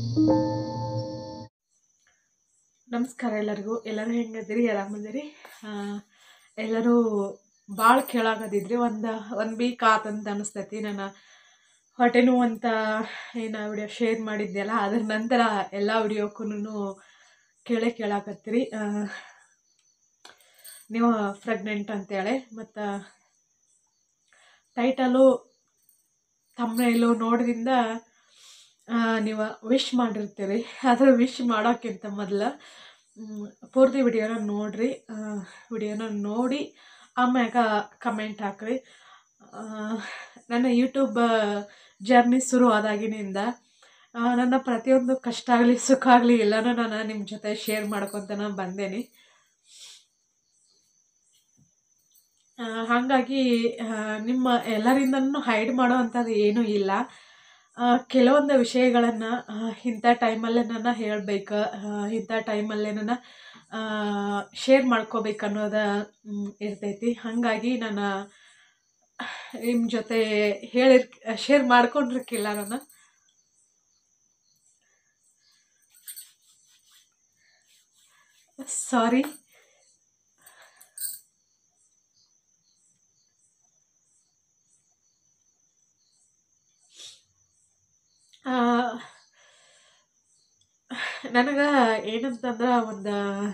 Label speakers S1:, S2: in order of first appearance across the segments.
S1: ನಮಸ್ಕಾರ ಎಲ್ಲರಿಗೂ ಎಲ್ಲರೂ ಹೆಂಗದಿರಿ ಆರಾಮದಿರಿ ಆ, ಎಲ್ಲರೂ ಭಾಳ ಕೇಳಾಗದಿದ್ರಿ ಒಂದು ಒಂದು ವೀಕ್ ಆತಂತ ಅನಿಸ್ತೈತಿ ನಾನು ಹೊಟ್ಟೆ ನೋವು ಅಂತ ಏನು ವಿಡಿಯೋ ಶೇರ್ ಮಾಡಿದ್ದೆಲ್ಲ ಅದ್ರ ನಂತರ ಎಲ್ಲ ವಿಡಿಯೋಕ್ಕೂ ಕೇಳೇ ಕೇಳಾಕತ್ತೀರಿ ಆ, ನೀವು ಪ್ರೆಗ್ನೆಂಟ್ ಅಂತೇಳಿ ಮತ್ತು ಟೈಟಲು ತಮ್ಮನೇಲು ನೋಡಿದಿಂದ ನೀವು ವಿಶ್ ಮಾಡಿರ್ತೀರಿ ಆದರೆ ವಿಶ್ ಮಾಡೋಕ್ಕಿಂತ ಮೊದಲು ಪೂರ್ತಿ ವಿಡಿಯೋನ ನೋಡಿರಿ ವಿಡಿಯೋನ ನೋಡಿ ಆಮ್ಯಾಗ ಕಮೆಂಟ್ ಹಾಕ್ರಿ ಆ, ನನ್ನ ಯೂಟ್ಯೂಬ್ ಜರ್ನಿ ಶುರು ಆದಾಗಿನಿಂದ ಆ, ನನ್ನ ಪ್ರತಿಯೊಂದು ಕಷ್ಟ ಆಗಲಿ ಸುಖ ಆಗಲಿ ಎಲ್ಲನೂ ನಾನು ನಿಮ್ಮ ಜೊತೆ ಶೇರ್ ಮಾಡ್ಕೊತಾನೆ ಬಂದೇನಿ ಆ, ಹಾಗಾಗಿ ಆ, ನಿಮ್ಮ ಎಲ್ಲರಿಂದನೂ ಹೈಡ್ ಮಾಡೋ ಅಂಥದ್ದು ಏನೂ ಇಲ್ಲ ಆ, ಕೆಲವೊಂದು ವಿಷಯಗಳನ್ನು ಇಂಥ ಟೈಮಲ್ಲೇ ನಾನು ಹೇಳ್ಬೇಕು ಇಂಥ ಟೈಮಲ್ಲೇ ನಾನು ಶೇರ್ ಮಾಡ್ಕೋಬೇಕು ಅನ್ನೋದು ಮ್, ಇರ್ತೈತಿ ಹಾಗಾಗಿ ನಾನು ನಿಮ್ಮ ಜೊತೆ ಹೇಳಿರ್ ಶೇರ್ ಮಾಡ್ಕೊಂಡಿರ್ಕಿಲ್ಲ ನಾನು ಸಾರಿ ನನಗೆ ಏನಂತಂದ್ರೆ ಒಂದು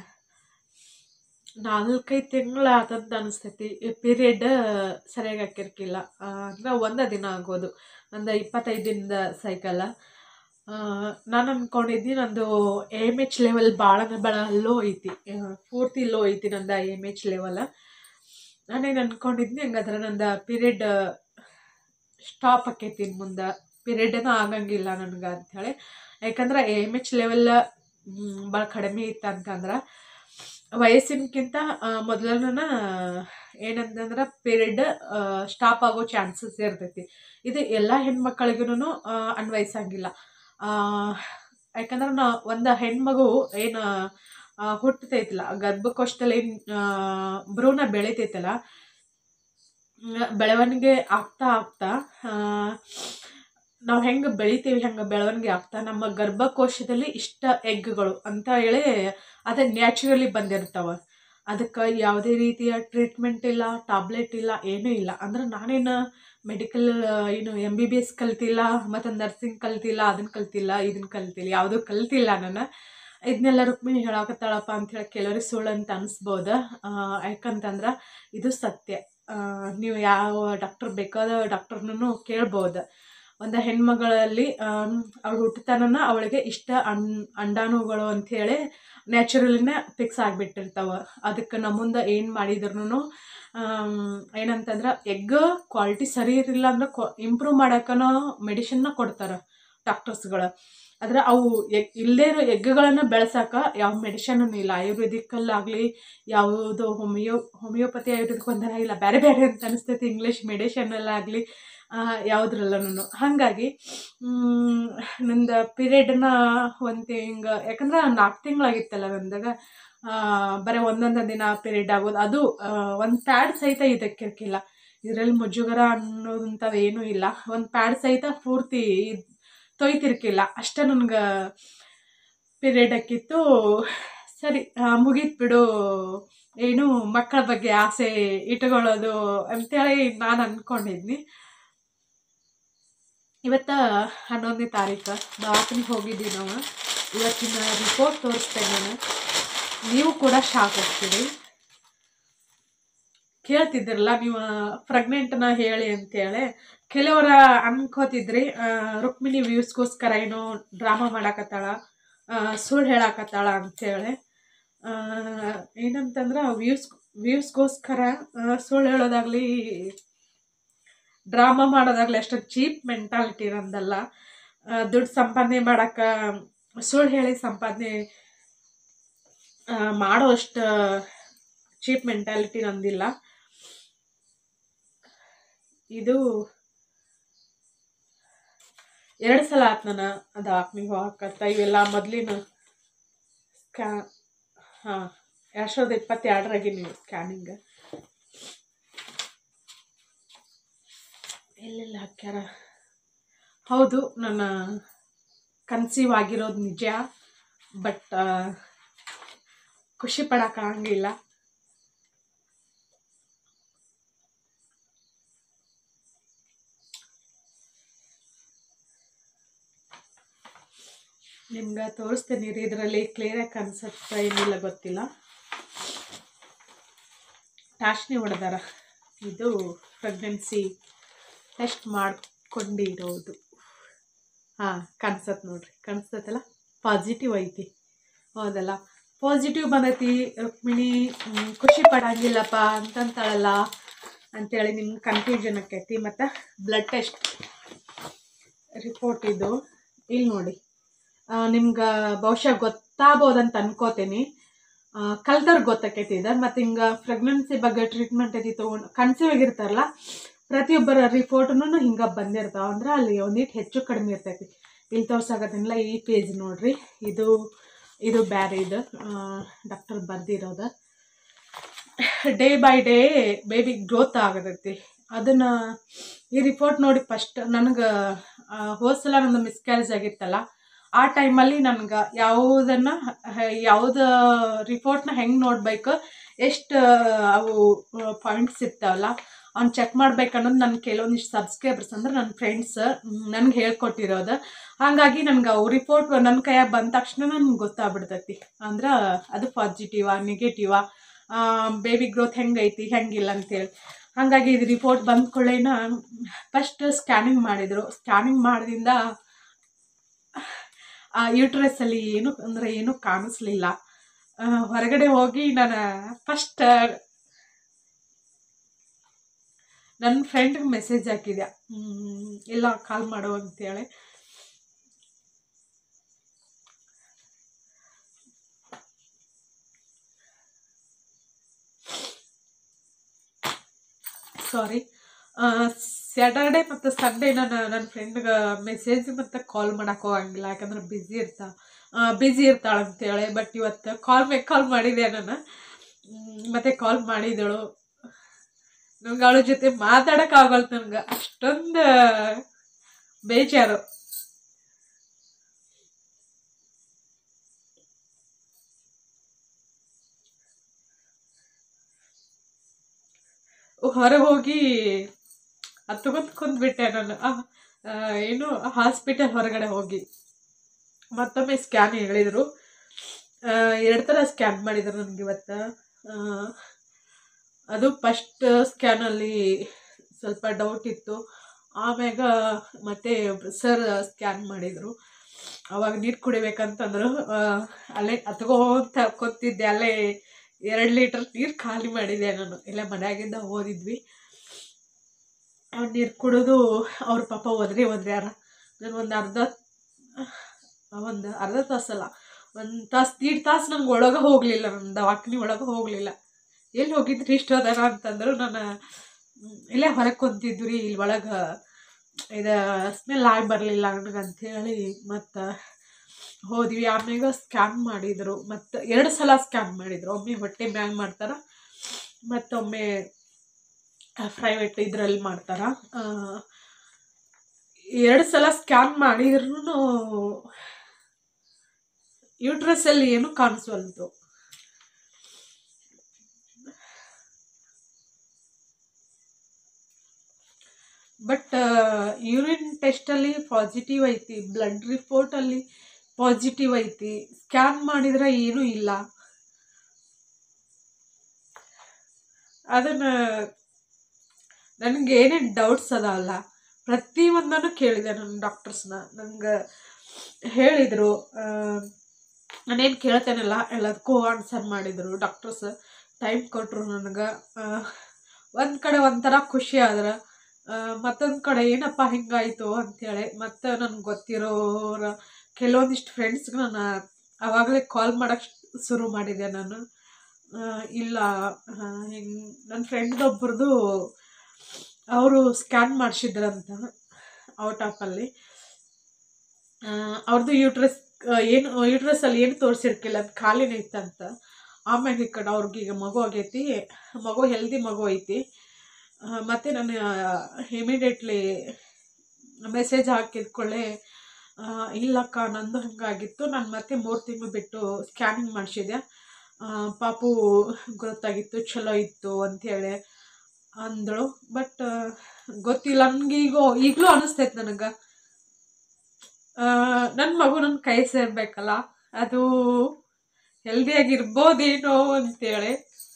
S1: ನಾಲ್ಕೈದು ತಿಂಗಳು ಆತಂತ ಅನಿಸ್ತೈತಿ ಪೀರಿಯಡ್ ಸರಿಯಾಗಿ ಹಾಕಿರ್ಕಿಲ್ಲ ಅಂದರೆ ಒಂದೇ ದಿನ ಆಗೋದು ನಂದು ಇಪ್ಪತ್ತೈದು ದಿನದ ಸೈಕಲ ನಾನು ಅಂದ್ಕೊಂಡಿದ್ದೆ ನಂದು ಎಮ್ ಎಚ್ ಲೆವೆಲ್ ಭಾಳ ಭಾಳ ಲೋ ಐತಿ ಆ, ಪೂರ್ತಿ ಲೋ ಐತಿ ನಂದು ಎಮ್ ಎಚ್ ಲೆವೆಲ್ ನಾನೇನು ಅಂದ್ಕೊಂಡಿದ್ನಿ ಹಂಗಾದ್ರೆ ನಂದು ಪೀರಿಯಡ್ ಸ್ಟಾಪ್ ಆಕೈತಿ ಇನ್ನು ಮುಂದೆ ಪೀರಿಯಡೇನೂ ಆಗಂಗಿಲ್ಲ ನನಗೆ ಅಂಥೇಳಿ ಯಾಕಂದ್ರೆ ಎಮ್ ಎಚ್ ಲೆವೆಲ್ ಭಾಳ ಕಡಿಮೆ ಇತ್ತು ಅಂತಂದ್ರೆ ವಯಸ್ಸಿನಕ್ಕಿಂತ ಮೊದಲನ ಏನಂತಂದ್ರೆ ಪೀರಿಯಡ್ ಸ್ಟಾಪ್ ಆಗೋ ಚಾನ್ಸಸ್ ಇರ್ತೈತಿ ಇದು ಎಲ್ಲ ಹೆಣ್ಮಕ್ಳಿಗೂ ಅನ್ವಯಿಸಂಗಿಲ್ಲ ಆ, ಯಾಕಂದ್ರೆ ನಾ ಒಂದು ಹೆಣ್ಮಗು ಏನು ಹುಟ್ಟತೈತಿಲ್ಲ ಗರ್ಭಕೋಶದಲ್ಲಿ ಏನು ಭ್ರೂಣ ಬೆಳಿತೈತಲ್ಲ ಮ್, ಬೆಳವಣಿಗೆ ಆಗ್ತಾ ಆಗ್ತಾ ನಾವು ಹೆಂಗೆ ಬೆಳಿತೀವಿ ಹೆಂಗೆ ಬೆಳವಣಿಗೆ ಆಗ್ತಾ ನಮ್ಮ ಗರ್ಭಕೋಶದಲ್ಲಿ ಇಷ್ಟ ಎಗ್ಗಳು ಅಂತ ಹೇಳಿ ಅದು ನ್ಯಾಚುರಲಿ ಬಂದಿರ್ತಾವ ಅದಕ್ಕೆ ಯಾವುದೇ ರೀತಿಯ ಟ್ರೀಟ್ಮೆಂಟ್ ಇಲ್ಲ ಟ್ಯಾಬ್ಲೆಟ್ ಇಲ್ಲ ಏನೂ ಇಲ್ಲ ಅಂದ್ರೆ ನಾನೇನು ಮೆಡಿಕಲ್ ಏನು ಎಮ್ ಬಿ ಬಿ ಎಸ್ ಕಲ್ತಿಲ್ಲ ಮತ್ತು ನರ್ಸಿಂಗ್ ಕಲ್ತಿಲ್ಲ ಅದನ್ನು ಕಲ್ತಿಲ್ಲ ಇದನ್ನು ಕಲ್ತಿಲ್ಲ ಯಾವುದೂ ಕಲ್ತಿಲ್ಲ ನಾನು ಇದನ್ನೆಲ್ಲ ರುಕ್ಮಿಣಿ ಹೇಳಾಕತ್ತಾಳಪ್ಪ ಅಂಥೇಳಿ ಕೆಲವ್ರಿಗೆ ಸುಳ್ಳು ಅಂತ ಅನಿಸ್ಬೋದು ಯಾಕಂತಂದ್ರೆ ಇದು ಸತ್ಯ ಆ, ನೀವು ಯಾವ ಡಾಕ್ಟರ್ ಬೇಕಾದ ಡಾಕ್ಟರ್ನೂ ಕೇಳ್ಬೋದು ಒಂದು ಹೆಣ್ಮಗಳಲ್ಲಿ ಅವಳು ಹುಟ್ಟತನನ ಅವಳಿಗೆ ಇಷ್ಟ ಅಣ್ ಅಂಡಾಣುಗಳು ಅಂಥೇಳಿ ನ್ಯಾಚುರಲಿನೇ ಫಿಕ್ಸ್ ಆಗಿಬಿಟ್ಟಿರ್ತಾವ ಅದಕ್ಕೆ ನಮ್ಮ ಮುಂದೆ ಏನು ಮಾಡಿದ್ರು ಏನಂತಂದ್ರೆ ಎಗ್ ಕ್ವಾಲಿಟಿ ಸರಿ ಇರಲಿಲ್ಲ ಅಂದ್ರೆ ಕ್ವಾ ಇಂಪ್ರೂವ್ ಮಾಡೋಕ್ಕನೋ ಮೆಡಿಷನ್ನ ಕೊಡ್ತಾರೆ ಡಾಕ್ಟರ್ಸ್ಗಳು ಆದರೆ ಅವು ಎಗ್ ಇಲ್ಲದೇ ಇರೋ ಎಗ್ಗಳನ್ನು ಬೆಳೆಸೋಕೆ ಯಾವ ಮೆಡಿಷನೂ ಇಲ್ಲ ಆಯುರ್ವೇದಿಕಲ್ಲಾಗಲಿ ಯಾವುದು ಹೋಮಿಯೋ ಹೋಮಿಯೋಪತಿ ಆಯುರ್ವೇದಿಕ್ ಒಂಥರ ಇಲ್ಲ ಬೇರೆ ಬೇರೆ ಅಂತ ಅನಿಸ್ತೈತಿ ಇಂಗ್ಲೀಷ್ ಮೆಡಿಷನಲ್ಲಾಗಲಿ ಯಾವುದ್ರಲ್ಲೂ ಹಾಗಾಗಿ ಮ್, ನಂದು ಪೀರಿಯಡ್ನ ಒಂದು ತಿಂಗ್ ಯಾಕಂದ್ರೆ ನಾಲ್ಕು ತಿಂಗಳಾಗಿತ್ತಲ್ಲ ನಂದಾಗ ಬರೀ ಒಂದೊಂದು ದಿನ ಪೀರಿಯಡ್ ಆಗೋದು ಅದು ಒಂದು ಪ್ಯಾಡ್ ಸಹಿತ ಇದಕ್ಕಿರ್ಕಿಲ್ಲ ಇದರಲ್ಲಿ ಮುಜುಗರ ಅನ್ನೋದಂಥದ್ದು ಏನೂ ಇಲ್ಲ ಒಂದು ಪ್ಯಾಡ್ ಸಹಿತ ಪೂರ್ತಿ ಇದ್- ತೊಯ್ತಿರ್ಕಿಲ್ಲ ಅಷ್ಟೇ ನನಗೆ ಪೀರಿಯಡ್ ಆಕಿತ್ತು ಸರಿ ಮುಗೀತು ಬಿಡು ಏನು ಮಕ್ಕಳ ಬಗ್ಗೆ ಆಸೆ ಇಟ್ಕೊಳ್ಳೋದು ಅಂತೇಳಿ ನಾನು ಅಂದ್ಕೊಂಡಿದ್ನಿ ಇವತ್ತು ಹನ್ನೊಂದನೇ ತಾರೀಕು ದವಾಖಾನಿಗೆ ಹೋಗಿದ್ದೀವಿ ನಾವು ಇವತ್ತಿನ ರಿಪೋರ್ಟ್ ತೋರಿಸ್ತೇನೆ ನಾನು ನೀವು ಕೂಡ ಶಾಕ್ ಆಗ್ತೀರಿ ಕೇಳ್ತಿದ್ರಲ್ಲ ನೀವು ಪ್ರೆಗ್ನೆಂಟ್ನ ಹೇಳಿ ಅಂತೇಳಿ ಕೆಲವರ ಅನ್ಕೋತಿದ್ರಿ ಆ, ರುಕ್ಮಿಣಿ ವ್ಯೂಸ್ಗೋಸ್ಕರ ಏನೋ ಡ್ರಾಮಾ ಮಾಡಾಕತ್ತಾಳ ಆ, ಸುಳ್ಳು ಹೇಳಾಕತ್ತಾಳ ಅಂತೇಳಿ ಆ, ಏನಂತಂದ್ರೆ ವ್ಯೂಸ್ ವ್ಯೂಸ್ಗೋಸ್ಕರ ಆ, ಸುಳ್ಳು ಹೇಳೋದಾಗಲಿ ಡ್ರಾಮಾ ಮಾಡೋದಾಗಲಿ ಅಷ್ಟೊಂದು ಚೀಪ್ ಮೆಂಟಾಲಿಟಿ ನಂದಲ್ಲ ಆ, ದುಡ್ಡು ಸಂಪಾದನೆ ಮಾಡೋಕೆ ಸುಳ್ಳು ಹೇಳಿ ಸಂಪಾದನೆ ಮಾಡೋ ಅಷ್ಟು ಚೀಪ್ ಮೆಂಟಾಲಿಟಿ ನಂದಿಲ್ಲ ಇದು ಎರಡು ಸಲ ಆತು ನಾನು ದವಾಖಾನಿಗೆ ಹೋಗಕತ್ತ ಇವೆಲ್ಲ ಮೊದಲಿನ ಸ್ಕ್ಯಾ ಹಾಂ ಎರಡು ಸಾವಿರದ ಇಪ್ಪತ್ತೆರಡರಾಗಿ ನೀವು ಸ್ಕ್ಯಾನಿಂಗ್ ಎಲ್ಲೆಲ್ಲ ಹಾಕ್ಯಾರ ಹೌದು ನನ್ನ ಕನ್ಸೀವ್ ಆಗಿರೋದು ನಿಜ ಬಟ್ ಖುಷಿ ಪಡೋಕ್ಕಾಗಂಗಿಲ್ಲ ನಿಮ್ಗೆ ತೋರಿಸ್ತೀನಿ ರೀ ಇದರಲ್ಲಿ ಕ್ಲಿಯರಾಗಿ ಕಾಣಿಸುತ್ತೆ ಏನಿಲ್ಲ ಗೊತ್ತಿಲ್ಲ ಟಾಶ್ನಿ ಹೊಡೆದಾರ ಇದು ಪ್ರೆಗ್ನೆನ್ಸಿ ಟೆಸ್ಟ್ ಮಾಡ್ಕೊಂಡಿರೋದು ಹಾಂ ಕಾಣಿಸತ್ತೆ ನೋಡ್ರಿ ಕಾಣಿಸ್ತೈತಲ್ಲ ಪಾಸಿಟಿವ್ ಐತಿ ಹೌದಲ್ಲ ಪಾಸಿಟಿವ್ ಬಂದೈತಿ ರುಕ್ಮಿಣಿ ಹ್ಮ್, ಖುಷಿ ಪಡಂಗಿಲ್ಲಪ್ಪ ಅಂತಂತಾಳಲ್ಲ ಅಂತೇಳಿ ನಿಮ್ಗೆ ಕನ್ಫ್ಯೂಷನ್ ಆಕೈತಿ ಮತ್ತು ಬ್ಲಡ್ ಟೆಸ್ಟ್ ರಿಪೋರ್ಟ್ ಇದು ಇಲ್ಲಿ ನೋಡಿ ನಿಮ್ಗೆ ಬಹುಶಃ ಗೊತ್ತಾಗ್ಬೋದಂತ ಅನ್ಕೋತೀನಿ ಕಲ್ತವ್ರಿಗೆ ಗೊತ್ತಾಕೈತಿ ಇದು ಮತ್ತು ಹಿಂಗೆ ಪ್ರೆಗ್ನೆನ್ಸಿ ಬಗ್ಗೆ ಟ್ರೀಟ್ಮೆಂಟ್ ಐತಿ ತೊಗೊಂಡು ಕನ್ಸೀವ್ ಆಗಿರ್ತಾರಲ್ಲ ಪ್ರತಿಯೊಬ್ಬರ ರಿಪೋರ್ಟ್ನು ಹಿಂಗೆ ಬಂದಿರ್ತಾವೆ ಅಂದ್ರೆ ಅಲ್ಲಿ ಒಂದಿಟ್ಟು ಹೆಚ್ಚು ಕಡಿಮೆ ಇರ್ತೈತಿ ಇಲ್ಲಿ ತೋರ್ಸಾಕತ್ತಿನಲ್ಲ ಈ ಪೇಜ್ ನೋಡ್ರಿ ಇದು ಇದು ಬ್ಯಾರೆ ಇದು ಡಾಕ್ಟರ್ ಬರ್ದಿರೋದು day by day baby growth ಆಗತೈತಿ ಅದನ್ನು ಈ ರಿಪೋರ್ಟ್ ನೋಡಿ ಫಸ್ಟ್ ನನಗೆ ಹೋದ ಸಲ ನಂದು ಮಿಸ್ಕ್ಯಾರೇಜ್ ಆಗಿತ್ತಲ್ಲ ಆ ಟೈಮಲ್ಲಿ ನನಗೆ ಯಾವುದನ್ನು ಯಾವ್ದು ರಿಪೋರ್ಟ್ನ ಹೆಂಗೆ ನೋಡ್ಬೇಕು ಎಷ್ಟು ಅವು ಪಾಯಿಂಟ್ಸ್ ಇರ್ತಾವಲ್ಲ ಅವ್ನು ಚೆಕ್ ಮಾಡ್ಬೇಕು ಅನ್ನೋದು ನನ್ನ ಕೆಲವೊಂದಿಷ್ಟು ಸಬ್ಸ್ಕ್ರೈಬರ್ಸ್ ಅಂದ್ರೆ ನನ್ನ ಫ್ರೆಂಡ್ಸ್ ನನಗೆ ಹೇಳ್ಕೊಟ್ಟಿರೋದು ಹಾಗಾಗಿ ನನಗೆ ಅವು ರಿಪೋರ್ಟ್ ನನ್ನ ಕೈಯಾಗ ಬಂದ ತಕ್ಷಣ ನನಗೆ ಗೊತ್ತಾಗ್ಬಿಡ್ತೈತಿ ಅಂದ್ರೆ ಅದು ಪಾಸಿಟಿವಾ ನೆಗೆಟಿವಾ ಬೇಬಿ ಗ್ರೋತ್ ಹೆಂಗೈತಿ ಹೆಂಗಿಲ್ಲ ಅಂತೇಳಿ ಹಾಗಾಗಿ ಇದು ರಿಪೋರ್ಟ್ ಬಂದ ಕೊಳ್ಳೇನ ಫಸ್ಟ್ ಸ್ಕ್ಯಾನಿಂಗ್ ಮಾಡಿದರು ಸ್ಕ್ಯಾನಿಂಗ್ ಮಾಡಿದಿಂದ ಆ ಯೂಟ್ರಸಲ್ಲಿ ಏನು ಅಂದರೆ ಏನೂ ಕಾಣಿಸ್ಲಿಲ್ಲ ಆ, ಹೊರಗಡೆ ಹೋಗಿ ನಾನು ಫಸ್ಟ್ ನನ್ನ ಫ್ರೆಂಡ್ಗೆ ಮೆಸೇಜ್ ಹಾಕಿದೆ ಹ್ಮ್, ಇಲ್ಲ ಕಾಲ್ ಮಾಡು ಅಂತೇಳಿ ಸಾರಿ ಸ್ಯಾಟರ್ಡೆ ಮತ್ತು ಸಂಡೇ ನಾನು ನನ್ನ ಫ್ರೆಂಡ್ಗೆ ಮೆಸೇಜ್ ಮತ್ತು ಕಾಲ್ ಮಾಡೋಕೆ ಹೋಗಂಗಿಲ್ಲ ಯಾಕಂದ್ರೆ ಬ್ಯುಸಿ ಇರ್ತಾ ಬ್ಯುಸಿ ಇರ್ತಾಳೆ ಅಂತೇಳಿ ಬಟ್ ಇವತ್ತು ಕಾಲ್ ಮೇಲೆ ಕಾಲ್ ಮಾಡಿದೆ ನಾನು ಮ್, ಮತ್ತೆ ಕಾಲ್ ಮಾಡಿದಳು ನಂಗೆ ಅವಳ ಜೊತೆ ಮಾತಾಡೋಕ್ಕಾಗಲ್ತು ನನಗೆ ಅಷ್ಟೊಂದು ಬೇಜಾರು ಹೊರಗೆ ಹೋಗಿ ಹತ್ಕೊಂಡ್ ಕುಂದ್ಬಿಟ್ಟೆ ನಾನು ಆ, ಆ, ಏನು ಹಾಸ್ಪಿಟಲ್ ಹೊರಗಡೆ ಹೋಗಿ ಮತ್ತೊಮ್ಮೆ ಸ್ಕ್ಯಾನ್ ಹೇಳಿದರು ಎರಡು ಥರ ಸ್ಕ್ಯಾನ್ ಮಾಡಿದ್ರು ನನಗೆ ಇವತ್ತು ಆ, ಅದು ಫಸ್ಟ್ ಸ್ಕ್ಯಾನಲ್ಲಿ ಸ್ವಲ್ಪ ಡೌಟ್ ಇತ್ತು ಆಮ್ಯಾಗ ಮತ್ತೆ ಸರ್ ಸ್ಕ್ಯಾನ್ ಮಾಡಿದರು ಅವಾಗ ನೀರು ಕುಡಿಬೇಕಂತಂದ್ರು ಆ, ಅಲ್ಲೇ ಹತ್ಕೊಂತ ಕೂತಿದ್ದೆ ಅಲ್ಲೇ ಎರಡು ಲೀಟರ್ ನೀರು ಖಾಲಿ ಮಾಡಿದೆ ನಾನು ಎಲ್ಲ ಮನ್ಯಾಗಿಂದ ಓದಿದ್ವಿ ನೀರು ಕುಡಿದು ಅವ್ರ ಪಾಪ ಒದ್ರಿ ಒದ್ರ್ಯಾರ ನಾನು ಒಂದು ಅರ್ಧ ಒಂದು ಅರ್ಧ ತಾಸಲ್ಲ ಒಂದು ತಾಸು ದೀಡ್ ತಾಸು ನಂಗೆ ಒಳಗೆ ಹೋಗಲಿಲ್ಲ ನನ್ನ ದವಾಖಾನೆ ಒಳಗೆ ಹೋಗಲಿಲ್ಲ ಎಲ್ಲಿ ಹೋಗಿದ್ರಿ ಇಷ್ಟು ಅದಾರ ಅಂತಂದ್ರು ನಾನು ಹ್ಮ್, ಇಲ್ಲೇ ಹೊರಗೆ ಕುಂತಿದ್ವಿ ರೀ ಇಲ್ಲಿ ಒಳಗೆ ಇದು ಸ್ಮೆಲ್ ಆಗಿ ಬರಲಿಲ್ಲ ನನಗೆ ಅಂಥೇಳಿ ಮತ್ತು ಹೋದ್ವಿ ಆಮ್ಯಾಗ ಸ್ಕ್ಯಾನ್ ಮಾಡಿದರು ಮತ್ತು ಎರಡು ಸಲ ಸ್ಕ್ಯಾನ್ ಮಾಡಿದರು ಒಮ್ಮೆ ಹೊಟ್ಟೆ ಮ್ಯಾಗ ಮಾಡ್ತಾರೆ ಮತ್ತೊಮ್ಮೆ ಪ್ರೈವೇಟ್ ಇದರಲ್ಲಿ ಮಾಡ್ತಾರೆ ಎರಡು ಸಲ ಸ್ಕ್ಯಾನ್ ಮಾಡಿದ್ರು ಯೂಟ್ರಸಲ್ಲಿ ಏನೂ ಕಾಣಿಸ್ವಲ್ತು ಬಟ್ ಯೂರಿನ್ ಟೆಸ್ಟಲ್ಲಿ ಪಾಸಿಟಿವ್ ಐತಿ ಬ್ಲಡ್ ರಿಪೋರ್ಟಲ್ಲಿ ಪಾಸಿಟಿವ್ ಐತಿ ಸ್ಕ್ಯಾನ್ ಮಾಡಿದ್ರೆ ಏನೂ ಇಲ್ಲ ಅದನ್ನು ನನಗೆ ಏನೇನು ಡೌಟ್ಸ್ ಅದಾವಲ್ಲ ಪ್ರತಿಯೊಂದನ್ನು ಕೇಳಿದೆ ನನ್ನ ಡಾಕ್ಟರ್ಸ್ನ ನಂಗೆ ಹೇಳಿದರು ನಾನೇನು ಕೇಳ್ತೇನಲ್ಲ ಎಲ್ಲದಕ್ಕೂ ಆನ್ಸರ್ ಮಾಡಿದರು ಡಾಕ್ಟರ್ಸ್ ಟೈಮ್ ಕೊಟ್ಟರು ನನಗೆ ಒಂದು ಕಡೆ ಒಂಥರ ಖುಷಿ ಆದ್ರೆ ಮತ್ತೊಂದು ಕಡೆ ಏನಪ್ಪ ಹಿಂಗಾಯಿತು ಅಂಥೇಳಿ ಮತ್ತು ನನಗೆ ಗೊತ್ತಿರೋರ ಕೆಲವೊಂದಿಷ್ಟು ಫ್ರೆಂಡ್ಸ್ಗೆ ನಾನು ಆವಾಗಲೇ ಕಾಲ್ ಮಾಡೋಕ್ಕೆ ಶುರು ಮಾಡಿದೆ ನಾನು ಆ, ಇಲ್ಲ ಹಿಂಗೆ ನನ್ನ ಫ್ರೆಂಡ್ದೊಬ್ಬರದು ಅವರು ಸ್ಕ್ಯಾನ್ ಮಾಡಿಸಿದ್ರಂತ ಔಟ್ ಆಫಲ್ಲಿ ಅವ್ರದ್ದು ಯೂಟ್ರಸ್ ಏನು ಯೂಟ್ರಸಲ್ಲಿ ಏನು ತೋರಿಸಿರ್ಕಿಲ್ಲ ಅದು ಖಾಲಿನೇ ಇತ್ತಂತ ಆಮ್ಯಾಗ ಈ ಕಡೆ ಅವ್ರಿಗೆ ಈಗ ಮಗು ಆಗೈತಿ ಮಗು ಹೆಲ್ದಿ ಮಗು ಐತಿ ಆ, ಮತ್ತೆ ನಾನು ಇಮಿಡಿಯೇಟ್ಲಿ ಮೆಸೇಜ್ ಹಾಕಿದ್ಕೊಳ್ಳೆ ಆ, ಇಲ್ಲಕ್ಕ ನಂದು ಹಂಗಾಗಿತ್ತು ನಾನು ಮತ್ತೆ ಮೂರು ತಿಂಗಳು ಬಿಟ್ಟು ಸ್ಕ್ಯಾನಿಂಗ್ ಮಾಡಿಸಿದೆ ಪಾಪು ಗೊತ್ತಾಗಿತ್ತು ಚಲೋ ಇತ್ತು ಅಂಥೇಳಿ ಅಂದಳು ಬಟ್ ಗೊತ್ತಿಲ್ಲ ನನಗೆ ಈಗ ಈಗಲೂ ಅನಿಸ್ತೈತೆ ನನಗೆ ನನ್ನ ಮಗು ನನ್ನ ಕೈ ಸೇರ್ಬೇಕಲ್ಲ ಅದು ಹೆಲ್ದಿಯಾಗಿರ್ಬೋದೇನೋ ಅಂತೇಳಿ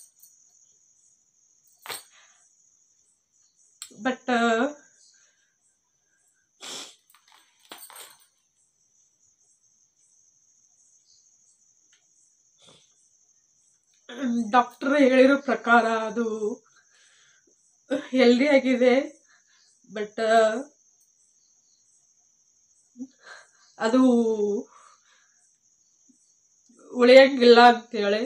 S1: ಬಟ್ ಡಾಕ್ಟರ್ ಹೇಳಿರೋ ಪ್ರಕಾರ ಅದು ಹೆಲ್ದಿ ಆಗಿದೆ ಬಟ್ ಅದು ಉಳಿಯಂಗಿಲ್ಲ ಅಂತೇಳಿ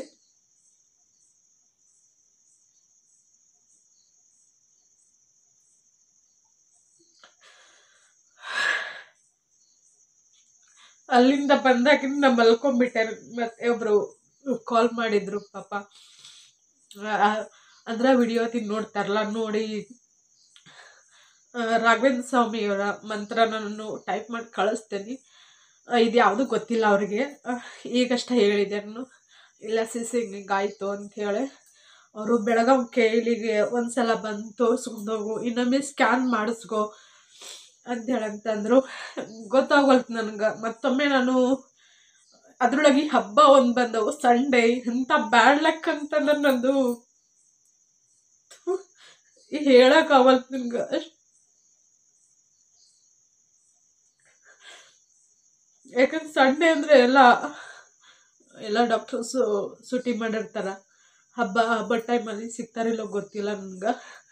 S1: ಅಲ್ಲಿಂದ ಬಂದಾಗಿಂದ ಮಲ್ಕೊಂಡ್ಬಿಟ್ಟೆ ಮತ್ತೆ ಒಬ್ರು ಕಾಲ್ ಮಾಡಿದ್ರು ಪಾಪ ಆ, ಅಂದ್ರೆ ವಿಡಿಯೋ ತಿನ್ ನೋಡ್ತಾರಲ್ಲ ನೋಡಿ ಆ, ರಾಘವೇಂದ್ರ ಸ್ವಾಮಿಯವರ ಮಂತ್ರ ನಾನು ಟೈಪ್ ಮಾಡಿ ಕಳಿಸ್ತೇನೆ ಇದು ಯಾವುದು ಗೊತ್ತಿಲ್ಲ ಅವ್ರಿಗೆ ಆ, ಈಗಷ್ಟೇ ಹೇಳಿದೆ ನಾನು ಇಲ್ಲ ಸಿಸಿ ಹಿಂಗಾಯ್ತು ಅಂಥೇಳಿ ಅವರು ಬೆಳಗಾವಿ ಕೇಳಿಗೆ ಒಂದ್ಸಲ ಬಂದು ತೋರಿಸ್ಕೊಂಡೋಗು ಇನ್ನೊಮ್ಮೆ ಸ್ಕ್ಯಾನ್ ಮಾಡಿಸ್ಕೊ ಅಂತೇಳಿ ಅಂತಂದರು ಗೊತ್ತಾಗಲ್ತು ನನಗೆ ಮತ್ತೊಮ್ಮೆ ನಾನು ಅದ್ರೊಳಗೆ ಈ ಹಬ್ಬ ಒಂದು ಬಂದವು ಸಂಡೇ ಇಂಥ ಬ್ಯಾಡ್ ಲಕ್ ಅಂತ ನನ್ನದು ಹೇಳಕ್ಕಾಗಲ್ತು ನಿನ್ಗೆ ಅಷ್ಟ್ ಯಾಕಂದ್ರೆ ಸಂಡೇ ಅಂದರೆ ಎಲ್ಲ ಎಲ್ಲ ಡಾಕ್ಟರ್ಸು ಸೂಟಿ ಮಾಡಿರ್ತಾರ ಹಬ್ಬ ಹಬ್ಬ ಟೈಮಲ್ಲಿ ಸಿಗ್ತಾರಿಲ್ಲೋ ಗೊತ್ತಿಲ್ಲ ನನಗೆ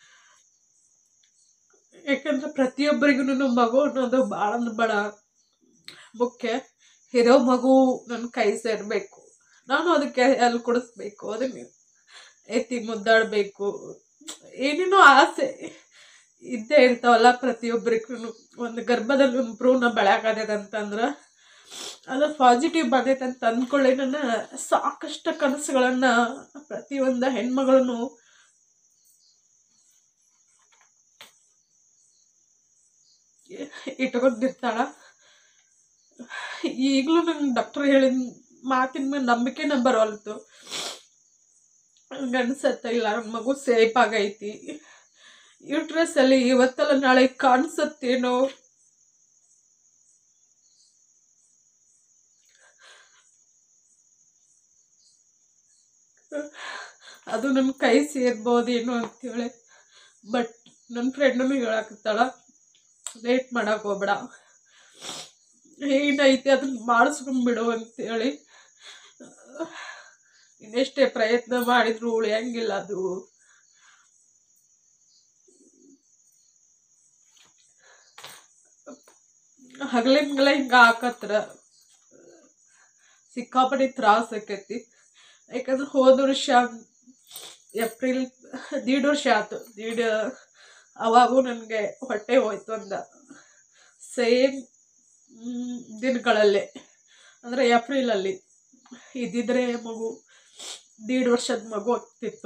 S1: ಯಾಕಂದ್ರೆ ಪ್ರತಿಯೊಬ್ಬರಿಗೂ ಮಗು ಅನ್ನೋದು ಭಾಳ ಅಂದ್ರೆ ಭಾಳ ಮುಖ್ಯ ಇರೋ ಮಗು ನನ್ನ ಕೈ ಸೇರಬೇಕು ನಾನು ಅದಕ್ಕೆ ಅಲ್ಲಿ ಕೊಡಿಸ್ಬೇಕು ಅದನ್ನು ಎತ್ತಿ ಮುದ್ದಾಡಬೇಕು ಏನೇನೋ ಆಸೆ ಇದ್ದೇ ಇರ್ತಾವಲ್ಲ ಪ್ರತಿಯೊಬ್ಬರಿಗೂ ಒಂದು ಗರ್ಭದಲ್ಲಿ ಒಂದು ಭ್ರೂಣ ಬೆಳೆಯಾಗದ ಅಂತಂದ್ರೆ ಅದು ಪಾಸಿಟಿವ್ ಬಂದೈತೆ ಅಂತ ಅಂದ್ಕೊಳ್ಳಿ ನನ್ನ ಸಾಕಷ್ಟು ಕನಸುಗಳನ್ನು ಪ್ರತಿಯೊಂದು ಹೆಣ್ಮಗಳನ್ನು ಇಟ್ಕೊಂಡಿರ್ತಾಳ ಈಗಲೂ ನಂಗೆ ಡಾಕ್ಟರ್ ಹೇಳಿದ ಮಾತಿನ ಮೇಲೆ ನಂಬಿಕೆನೇ ಬರೋಲ್ತು ಹಂಗೆ ಅನ್ಸತ್ತ ಇಲ್ಲ ನನ್ನ ಮಗು ಸೇಫ್ ಆಗೈತಿ ಯೂಟ್ರಸ್ ಅಲ್ಲಿ ಇವತ್ತಲ್ಲ ನಾಳೆ ಕಾಣಿಸತ್ತೇನೋ ಅದು ನನ್ನ ಕೈ ಸೇರ್ಬೋದೇನೋ ಅಂತೇಳಿ ಬಟ್ ನನ್ನ ಫ್ರೆಂಡನು ಹೇಳಕತ್ತಾಳ ಲೇಟ್ ಮಾಡಕ್ಕೆ ಹೋಗ್ಬೇಡ ಏನೈತಿ ಅದನ್ನ ಮಾಡಿಸ್ಕೊಂಬಿಡು ಅಂತೇಳಿ ಇನ್ನೆಷ್ಟೇ ಪ್ರಯತ್ನ ಮಾಡಿದ್ರು ಉಳಿಯಂಗಿಲ್ಲ ಅದು ಹಗಲಿನ್ಗಲ ಹಿಂಗೆ ಹಾಕತ್ರ ಸಿಕ್ಕಾಪಟ್ಟೆ ತ್ರಾಸ ಆಕೈತಿ ಯಾಕಂದ್ರೆ ಹೋದ ವರ್ಷ ಏಪ್ರಿಲ್ ದೀಡ್ ವರ್ಷ ಆಯ್ತು ದೀಡ್ ಅವಾಗೂ ನನಗೆ ಹೊಟ್ಟೆ ಹೋಯ್ತು ಅಂದ ಸೇಮ್ ದಿನಗಳಲ್ಲೇ ಅಂದರೆ ಏಪ್ರಿಲಲ್ಲಿ ಇದ್ದಿದ್ರೆ ಮಗು ದೀಡ್ ವರ್ಷದ ಮಗು ಆಗ್ತಿತ್ತು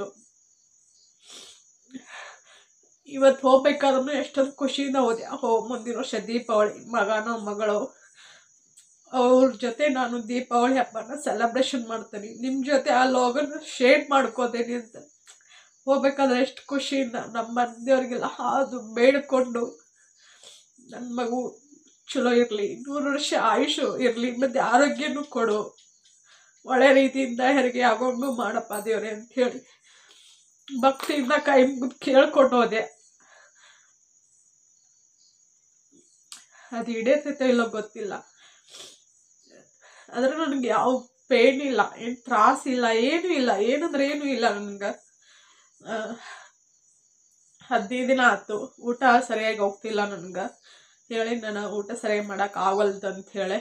S1: ಇವತ್ತು ಹೋಗ್ಬೇಕಾದ್ರೂ ಎಷ್ಟೊಂದು ಖುಷಿಯಿಂದ ಹೋದೆ ಹೋ ಮುಂದಿನ ವರ್ಷ ದೀಪಾವಳಿ ಮಗನೋ ಮಗಳು ಅವ್ರ ಜೊತೆ ನಾನು ದೀಪಾವಳಿ ಹಬ್ಬನ ಸೆಲೆಬ್ರೇಷನ್ ಮಾಡ್ತೀನಿ ನಿಮ್ಮ ಜೊತೆ ಆ ಲೋಗನ ಶೇರ್ ಮಾಡ್ಕೋತೀನಿ ಅಂತ ಹೋಗ್ಬೇಕಾದ್ರೆ ಎಷ್ಟು ಖುಷಿಯಿಂದ ನಮ್ಮ ಮನೆಯವ್ರಿಗೆಲ್ಲ ಹಾದು ಬೇಡ್ಕೊಂಡು ನನ್ನ ಮಗು ಚಲೋ ಇರಲಿ ನೂರು ವರ್ಷ ಆಯುಷು ಇರಲಿ ಮತ್ತು ಆರೋಗ್ಯನೂ ಕೊಡು ಒಳ್ಳೆ ರೀತಿಯಿಂದ ಹೆರಿಗೆ ಆಗೋಂಗು ಮಾಡಪ್ಪ ದೇವ್ರೆ ಅಂಥೇಳಿ ಭಕ್ತಿಯಿಂದ ಕೈ ಮುಗಿದು ಕೇಳ್ಕೊಂಡು ಹೋದೆ ಅದು ಹಿಡಿಯತೈತೋ ಇಲ್ಲೋ ಗೊತ್ತಿಲ್ಲ ಆದರೆ ನನಗೆ ಯಾವ ಪೇನ್ ಇಲ್ಲ ಏನು ತ್ರಾಸಿಲ್ಲ ಏನೂ ಇಲ್ಲ ಏನಂದ್ರೆ ಏನೂ ಇಲ್ಲ ನನಗೆ ಹದಿನೈದು ದಿನ ಆಯ್ತು ಊಟ ಸರಿಯಾಗಿ ಹೋಗ್ತಿಲ್ಲ ನನಗೆ ಹೇಳಿ ನಾನು ಊಟ ಸರಿಯಾಗಿ ಮಾಡೋಕೆ ಆಗಲ್ದು ಅಂತ ಹೇಳಿ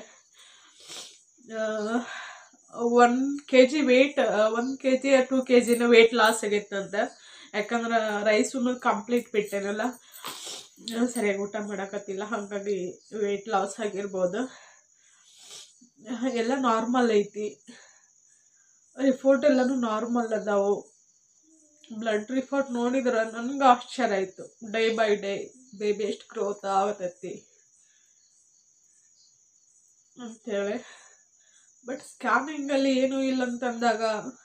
S1: one K G weight one K G two K ಜಿನ ವೆಯ್ಟ್ ಲಾಸ್ ಆಗೈತಂತೆ ಯಾಕಂದ್ರೆ ರೈಸೂ ಕಂಪ್ಲೀಟ್ ಬಿಟ್ಟೇನಲ್ಲ ನಾನು ಸರಿಯಾಗಿ ಊಟ ಮಾಡೋಕತ್ತಿಲ್ಲ ಹಾಗಾಗಿ ವೆಯ್ಟ್ ಲಾಸ್ ಆಗಿರ್ಬೋದು ಎಲ್ಲ ನಾರ್ಮಲ್ ಐತಿ ರಿಪೋರ್ಟ್ ಎಲ್ಲನೂ ನಾರ್ಮಲ್ ಅದಾವು ಬ್ಲಡ್ ರಿಪೋರ್ಟ್ ನೋಡಿದ್ರೆ ನನಗೆ ಆಶ್ಚರ್ಯ ಆಯಿತು ಡೇ ಬೈ ಡೇ ಬೇಬಿ ಎಷ್ಟು ಗ್ರೋತ್ ಆಗತೈತಿ ಅಂತೇಳಿ ಬಟ್ ಸ್ಕ್ಯಾನಿಂಗಲ್ಲಿ ಏನೂ ಇಲ್ಲ ಅಂತಂದಾಗ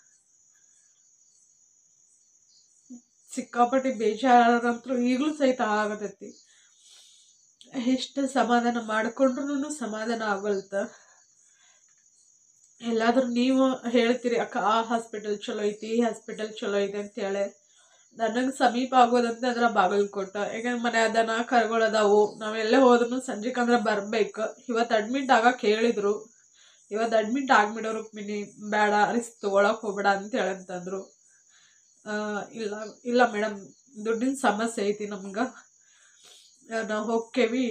S1: ಸಿಕ್ಕಾಪಟ್ಟೆ ಬೇಜಾರಂತೂ ಈಗಲೂ ಸಹಿತ ಆಗತೈತಿ ಎಷ್ಟು ಸಮಾಧಾನ ಮಾಡಿಕೊಂಡ್ರು ಸಮಾಧಾನ ಆಗಲ್ತ ಎಲ್ಲಾದ್ರೂ ನೀವು ಹೇಳ್ತೀರಿ ಅಕ್ಕ ಆ ಹಾಸ್ಪಿಟಲ್ ಚಲೋ ಐತಿ ಈ ಹಾಸ್ಪಿಟಲ್ ಚಲೋ ಐತೆ ಅಂತೇಳಿ ನನಗೆ ಸಮೀಪ ಆಗೋದಂತ ಅದ್ರ ಬಾಗಲಕೋಟ ಯಾಕಂದ್ರೆ ಮನೆ ದನ ಕರುಗಳು ಅದಾವು ನಾವೆಲ್ಲೇ ಹೋದ್ರೂ ಸಂಜೆಗೆ ಅಂದ್ರೆ ಬರ್ಬೇಕು ಇವತ್ತು ಅಡ್ಮಿಟ್ ಆಗಕ್ಕೆ ಹೇಳಿದ್ರು ಇವತ್ತು ಅಡ್ಮಿಟ್ ಆಗ್ಬಿಡೋ ರುಕ್ಮಿಣಿ ಬೇಡ ರಿಸ್ಕ್ ತೊಗೊಳಕ್ಕೆ ಹೋಗ್ಬೇಡ ಅಂತ ಹೇಳಂತಂದ್ರು ಆ, ಇಲ್ಲ ಇಲ್ಲ ಮೇಡಮ್ ದುಡ್ಡಿನ ಸಮಸ್ಯೆ ಐತಿ ನಮ್ಗೆ ನಾವು ಹೋಗ್ತೇವಿ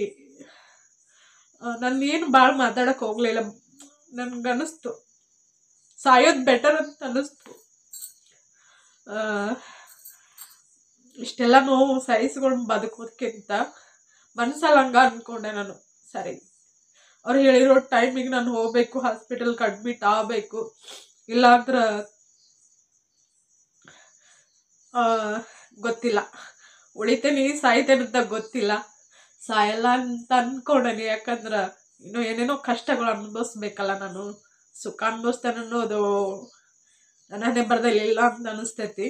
S1: ನಾನು ಏನು ಭಾಳ ಮಾತಾಡಕ್ಕೆ ಹೋಗಲಿಲ್ಲ ನನ್ಗೆ ಅನ್ನಿಸ್ತು ಸಾಯೋದು ಬೆಟರ್ ಅಂತ ಅನ್ನಿಸ್ತು ಆ, ಇಷ್ಟೆಲ್ಲ ನೋವು ಸಹಿಸ್ಕೊಂಡು ಬದುಕೋದಕ್ಕಿಂತ ಮನಸ್ಸಲ್ಲಿ ಹಂಗ ಅಂದ್ಕೊಂಡೆ ನಾನು ಸರಿ ಅವ್ರು ಹೇಳಿರೋ ಟೈಮಿಗೆ ನಾನು ಹೋಗ್ಬೇಕು ಹಾಸ್ಪಿಟಲ್ಗೆ ಅಡ್ಮಿಟ್ ಆಗಬೇಕು ಇಲ್ಲಾಂದ್ರೆ ಆ, ಗೊತ್ತಿಲ್ಲ ಉಳಿತೇನೆ ಸಾಯ್ತೇನೆ ಅಂತ ಗೊತ್ತಿಲ್ಲ ಸಾಯಲ್ಲ ಅಂತ ಅನ್ಕೊಂಡೇನಿ ಯಾಕಂದ್ರೆ ಇನ್ನು ಏನೇನೋ ಕಷ್ಟಗಳು ಅನುಭವಿಸ್ಬೇಕಲ್ಲ ನಾನು ಸುಖ ಅನುಭವಿಸ್ತೇನೆ ಅನ್ನೋದು ನನ್ನ ಹಣೆ ಬರದಲ್ಲಿ ಇಲ್ಲ ಅಂತ ಅನಿಸ್ತೈತಿ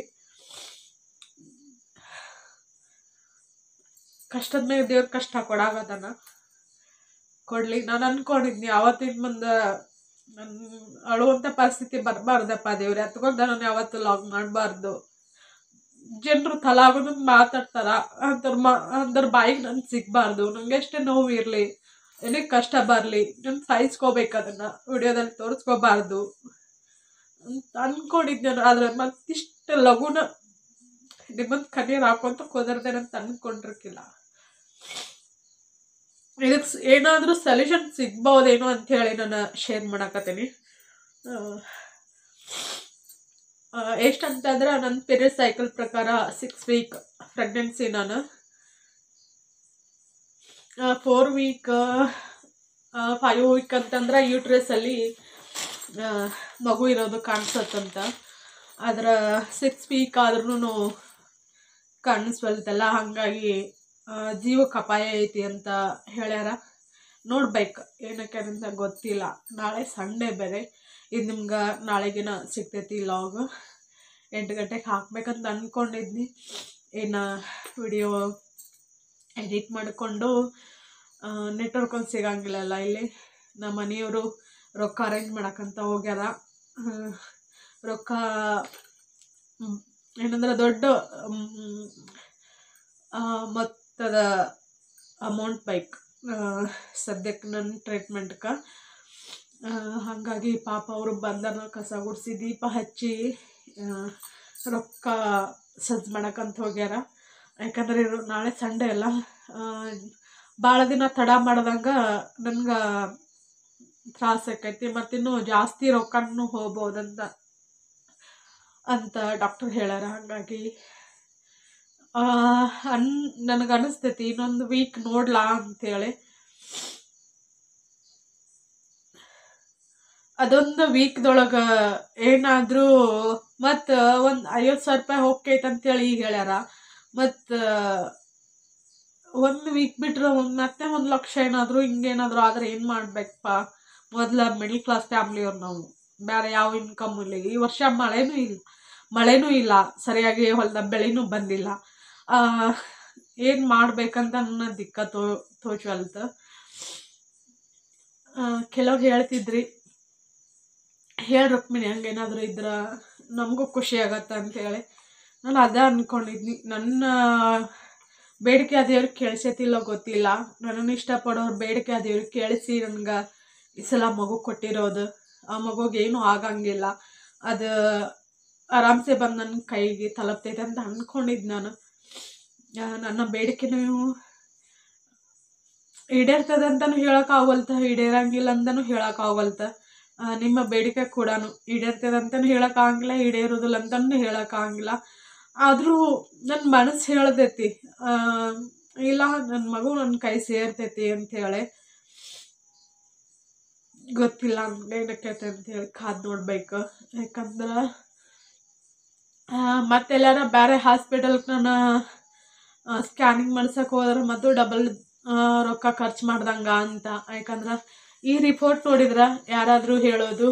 S1: ಕಷ್ಟದ ಮೇಲೆ ದೇವ್ರ ಕಷ್ಟ ಕೊಡಾಗದನ ಕೊಡ್ಲಿ ನಾನು ಅನ್ಕೊಂಡಿದ್ನಿ ಯಾವತ್ತಿನ ಮುಂದೆ ನನ್ನ ಅಳುವಂಥ ಪರಿಸ್ಥಿತಿ ಬರಬಾರ್ದಪ್ಪ ದೇವ್ರೆ ಹತ್ಕೊಂಡ ನಾನು ಯಾವತ್ತು ಲಾಗ್ ಮಾಡಬಾರ್ದು ಜನರು ತಲಾಗೋದು ಮಾತಾಡ್ತಾರ ಅಂದ್ರ ಮಾ ಅಂದ್ರ ಬಾಯಿಗೆ ನನ್ಗೆ ಸಿಗಬಾರ್ದು ನಂಗೆ ಎಷ್ಟೇ ನೋವು ಇರಲಿ ಏನೇ ಕಷ್ಟ ಬರಲಿ ನಾನು ಸಾಯಿಸ್ಕೋಬೇಕು ಅದನ್ನು ವಿಡಿಯೋದಲ್ಲಿ ತೋರಿಸ್ಕೋಬಾರ್ದು ಅಂತ ಅನ್ಕೊಂಡಿದ್ದೆ ನಾನು ಆದರೆ ಮತ್ತಿಷ್ಟು ಲಘುನ ನಿಮ್ಮಂತ ಕಣ್ಣೀರು ಹಾಕೊಂತ ಕುದರ್ದೇನೆ ಅಂತ ಅನ್ಕೊಂಡಿರ್ಕಿಲ್ಲ ಇದಕ್ಕೆ ಏನಾದರೂ ಸೊಲ್ಯೂಷನ್ ಸಿಗ್ಬೋದೇನೋ ಅಂತ ಹೇಳಿ ನಾನು ಶೇರ್ ಮಾಡಕತ್ತೀನಿ ಎಷ್ಟಂತಂದ್ರೆ ನನ್ನ ಪೀರಿಯಡ್ ಸೈಕಲ್ ಪ್ರಕಾರ ಸಿಕ್ಸ್ ವೀಕ್ ಪ್ರೆಗ್ನೆನ್ಸಿ ನಾನು ಫೋರ್ ವೀಕ್ ಫೈವ್ ವೀಕ್ ಅಂತಂದ್ರೆ ಯೂಟ್ರಸಲ್ಲಿ ಮಗು ಇರೋದು ಕಾಣಿಸತ್ತಂತ ಆದ್ರೆ ಸಿಕ್ಸ್ ವೀಕ್ ಆದ್ರೂ ಕಾಣಿಸ್ವಲ್ತಲ್ಲ ಹಾಗಾಗಿ ಆ, ಜೀವಕ್ಕೆ ಅಪಾಯ ಐತಿ ಅಂತ ಹೇಳ್ಯಾರ ನೋಡ್ಬೇಕು ಏನಕ್ಕೆ ಅಂತ ಗೊತ್ತಿಲ್ಲ ನಾಳೆ ಸಂಡೇ ಬೇರೆ ಇದು ನಿಮ್ಗೆ ನಾಳೆಗಿನ ಸಿಗ್ತೈತಿ ಲಾಗ್ ಎಂಟು ಗಂಟೆಗೆ ಹಾಕ್ಬೇಕಂತ ಅಂದ್ಕೊಂಡಿದ್ನಿ ಇನ್ನು ವಿಡಿಯೋ ಎಡಿಟ್ ಮಾಡಿಕೊಂಡು ನೆಟ್ವರ್ಕ್ ಒಂದು ಸಿಗಂಗಿಲ್ಲಲ್ಲ ಇಲ್ಲಿ ನಮ್ಮ ಮನೆಯವರು ರೊಕ್ಕ ಅರೇಂಜ್ ಮಾಡಕ್ಕಂತ ಹೋಗ್ಯಾರ ಆ, ರೊಕ್ಕ ಮ್, ಏನಂದ್ರೆ ದೊಡ್ಡ ಮ್, ಆ, ಮೊತ್ತದ ಅಮೌಂಟ್ ಬೈಕ್ ಸದ್ಯಕ್ಕೆ ನನ್ನ ಟ್ರೀಟ್ಮೆಂಟ್ಗೆ ಹಾಗಾಗಿ ಪಾಪ ಅವರು ಬಂದನ ಕಸ ಗುಡಿಸಿ ದೀಪ ಹಚ್ಚಿ ಆ, ರೊಕ್ಕ ಸಜ್ಜು ಮಾಡಕ್ಕಂತ ಹೋಗ್ಯಾರ ಯಾಕಂದ್ರೆ ಇವ್ರು ನಾಳೆ ಸಂಡೇ ಅಲ್ಲ ಭಾಳ ದಿನ ತಡ ಮಾಡ್ದಂಗೆ ನನ್ಗೆ ತ್ರಾಸ ಆಕೈತಿ ಮತ್ತಿನ್ನು ಜಾಸ್ತಿ ರೊಕ್ಕನೂ ಹೋಗ್ಬೋದಂತ ಅಂತ ಡಾಕ್ಟರ್ ಹೇಳ್ಯಾರ ಹಾಗಾಗಿ ಆ, ಅನ್ ನನಗೆ ಅನಿಸ್ತೈತಿ ಇನ್ನೊಂದು ವೀಕ್ ನೋಡ್ಲಾ ಅಂತೇಳಿ ಅದೊಂದು ವೀಕ್ದೊಳಗೆ ಏನಾದರೂ ಮತ್ತು ಒಂದು ಐವತ್ತು ಸಾವಿರ ರೂಪಾಯಿ ಹೋಗ್ತೈತೆ ಅಂತೇಳಿ ಈಗ ಹೇಳ್ಯಾರ ಮತ್ತು ಒಂದು ವೀಕ್ ಬಿಟ್ರೆ ಒಂದು ಮತ್ತೆ ಒಂದು ಲಕ್ಷ ಏನಾದರೂ ಹಿಂಗೇನಾದರೂ ಆದರೆ ಏನು ಮಾಡ್ಬೇಕಪ್ಪ ಮೊದಲ ಮಿಡ್ಲ್ ಕ್ಲಾಸ್ ಫ್ಯಾಮ್ಲಿಯವ್ರು ನಾವು ಬೇರೆ ಯಾವ ಇನ್ಕಮ್ ಇಲ್ಲ ಈ ವರ್ಷ ಮಳೆನೂ ಇಲ್ಲ ಮಳೆನೂ ಇಲ್ಲ ಸರಿಯಾಗಿ ಹೊಲ್ದ ಬೆಳೆನೂ ಬಂದಿಲ್ಲ ಏನು ಮಾಡ್ಬೇಕಂತ ನನ್ನ ದಿಕ್ಕ ತೋ ತೋಚವಲ್ತ ಕೆಲವ್ರು ಹೇಳ್ತಿದ್ರಿ ಹೇಳಿ ರುಕ್ಮಿಣಿ ಹಂಗೇನಾದರೂ ಇದ್ರೆ ನಮಗೂ ಖುಷಿ ಆಗತ್ತೆ ಅಂತೇಳಿ ನಾನು ಅದೇ ಅಂದ್ಕೊಂಡಿದ್ನಿ ನನ್ನ ಬೇಡಿಕೆ ಆ ದೇವ್ರಿಗೆ ಕೇಳಿಸೈತಿಲ್ಲ ಗೊತ್ತಿಲ್ಲ ನನ್ನನ್ನು ಇಷ್ಟಪಡೋರು ಬೇಡಿಕೆ ಆ ದೇವ್ರಿಗೆ ಕೇಳಿಸಿ ನನ್ಗೆ ಈ ಸಲ ಮಗು ಕೊಟ್ಟಿರೋದು ಆ ಮಗುಗೆ ಏನೂ ಆಗಂಗಿಲ್ಲ ಅದು ಆರಾಮ್ಸೆ ಬಂದು ನನ್ನ ಕೈಗೆ ತಲುಪ್ತೈತೆ ಅಂತ ಅಂದ್ಕೊಂಡಿದ್ದು ನಾನು ಆ, ನನ್ನ ಬೇಡಿಕೆನೂ ಈಡೇರ್ತದೆ ಅಂತಲೂ ಹೇಳೋಕ್ಕಾಗಲ್ತ ಈಡೇರಂಗಿಲ್ಲ ಅಂತಲೂ ಹೇಳೋಕ್ಕಾಗಲ್ತ ಆ, ನಿಮ್ಮ ಬೇಡಿಕೆ ಕೂಡ ಈಡೇರ್ತದೆ ಅಂತಲೂ ಹೇಳೋಕ್ಕಾಗಿಲ್ಲ ಈಡೇರೋದಿಲ್ಲ ಅಂತಲೂ ಹೇಳೋಕ್ಕಾಗಿಲ್ಲ ಆದರೂ ನನ್ನ ಮನಸ್ಸು ಹೇಳ್ತೈತಿ ಆ, ಇಲ್ಲ ನನ್ನ ಮಗು ನನ್ನ ಕೈ ಸೇರ್ತೈತಿ ಅಂಥೇಳಿ ಗೊತ್ತಿಲ್ಲ ಏನಕ್ಕೈತೆ ಅಂತೇಳಿ ಕಾದು ನೋಡ್ಬೇಕು ಯಾಕಂದ್ರೆ ಆ, ಮತ್ತೆಲ್ಲಾರ ಬೇರೆ ಹಾಸ್ಪಿಟಲ್ಗೆ ನಾನು ಸ್ಕ್ಯಾನಿಂಗ್ ಮಾಡ್ಸಕ್ಕೆ ಹೋದ್ರೆ ಮತ್ತು ಡಬಲ್ ರೊಕ್ಕ ಖರ್ಚು ಮಾಡ್ದಂಗೆ ಅಂತ ಯಾಕಂದ್ರೆ ಈ ರಿಪೋರ್ಟ್ ನೋಡಿದ್ರೆ ಯಾರಾದರೂ ಹೇಳೋದು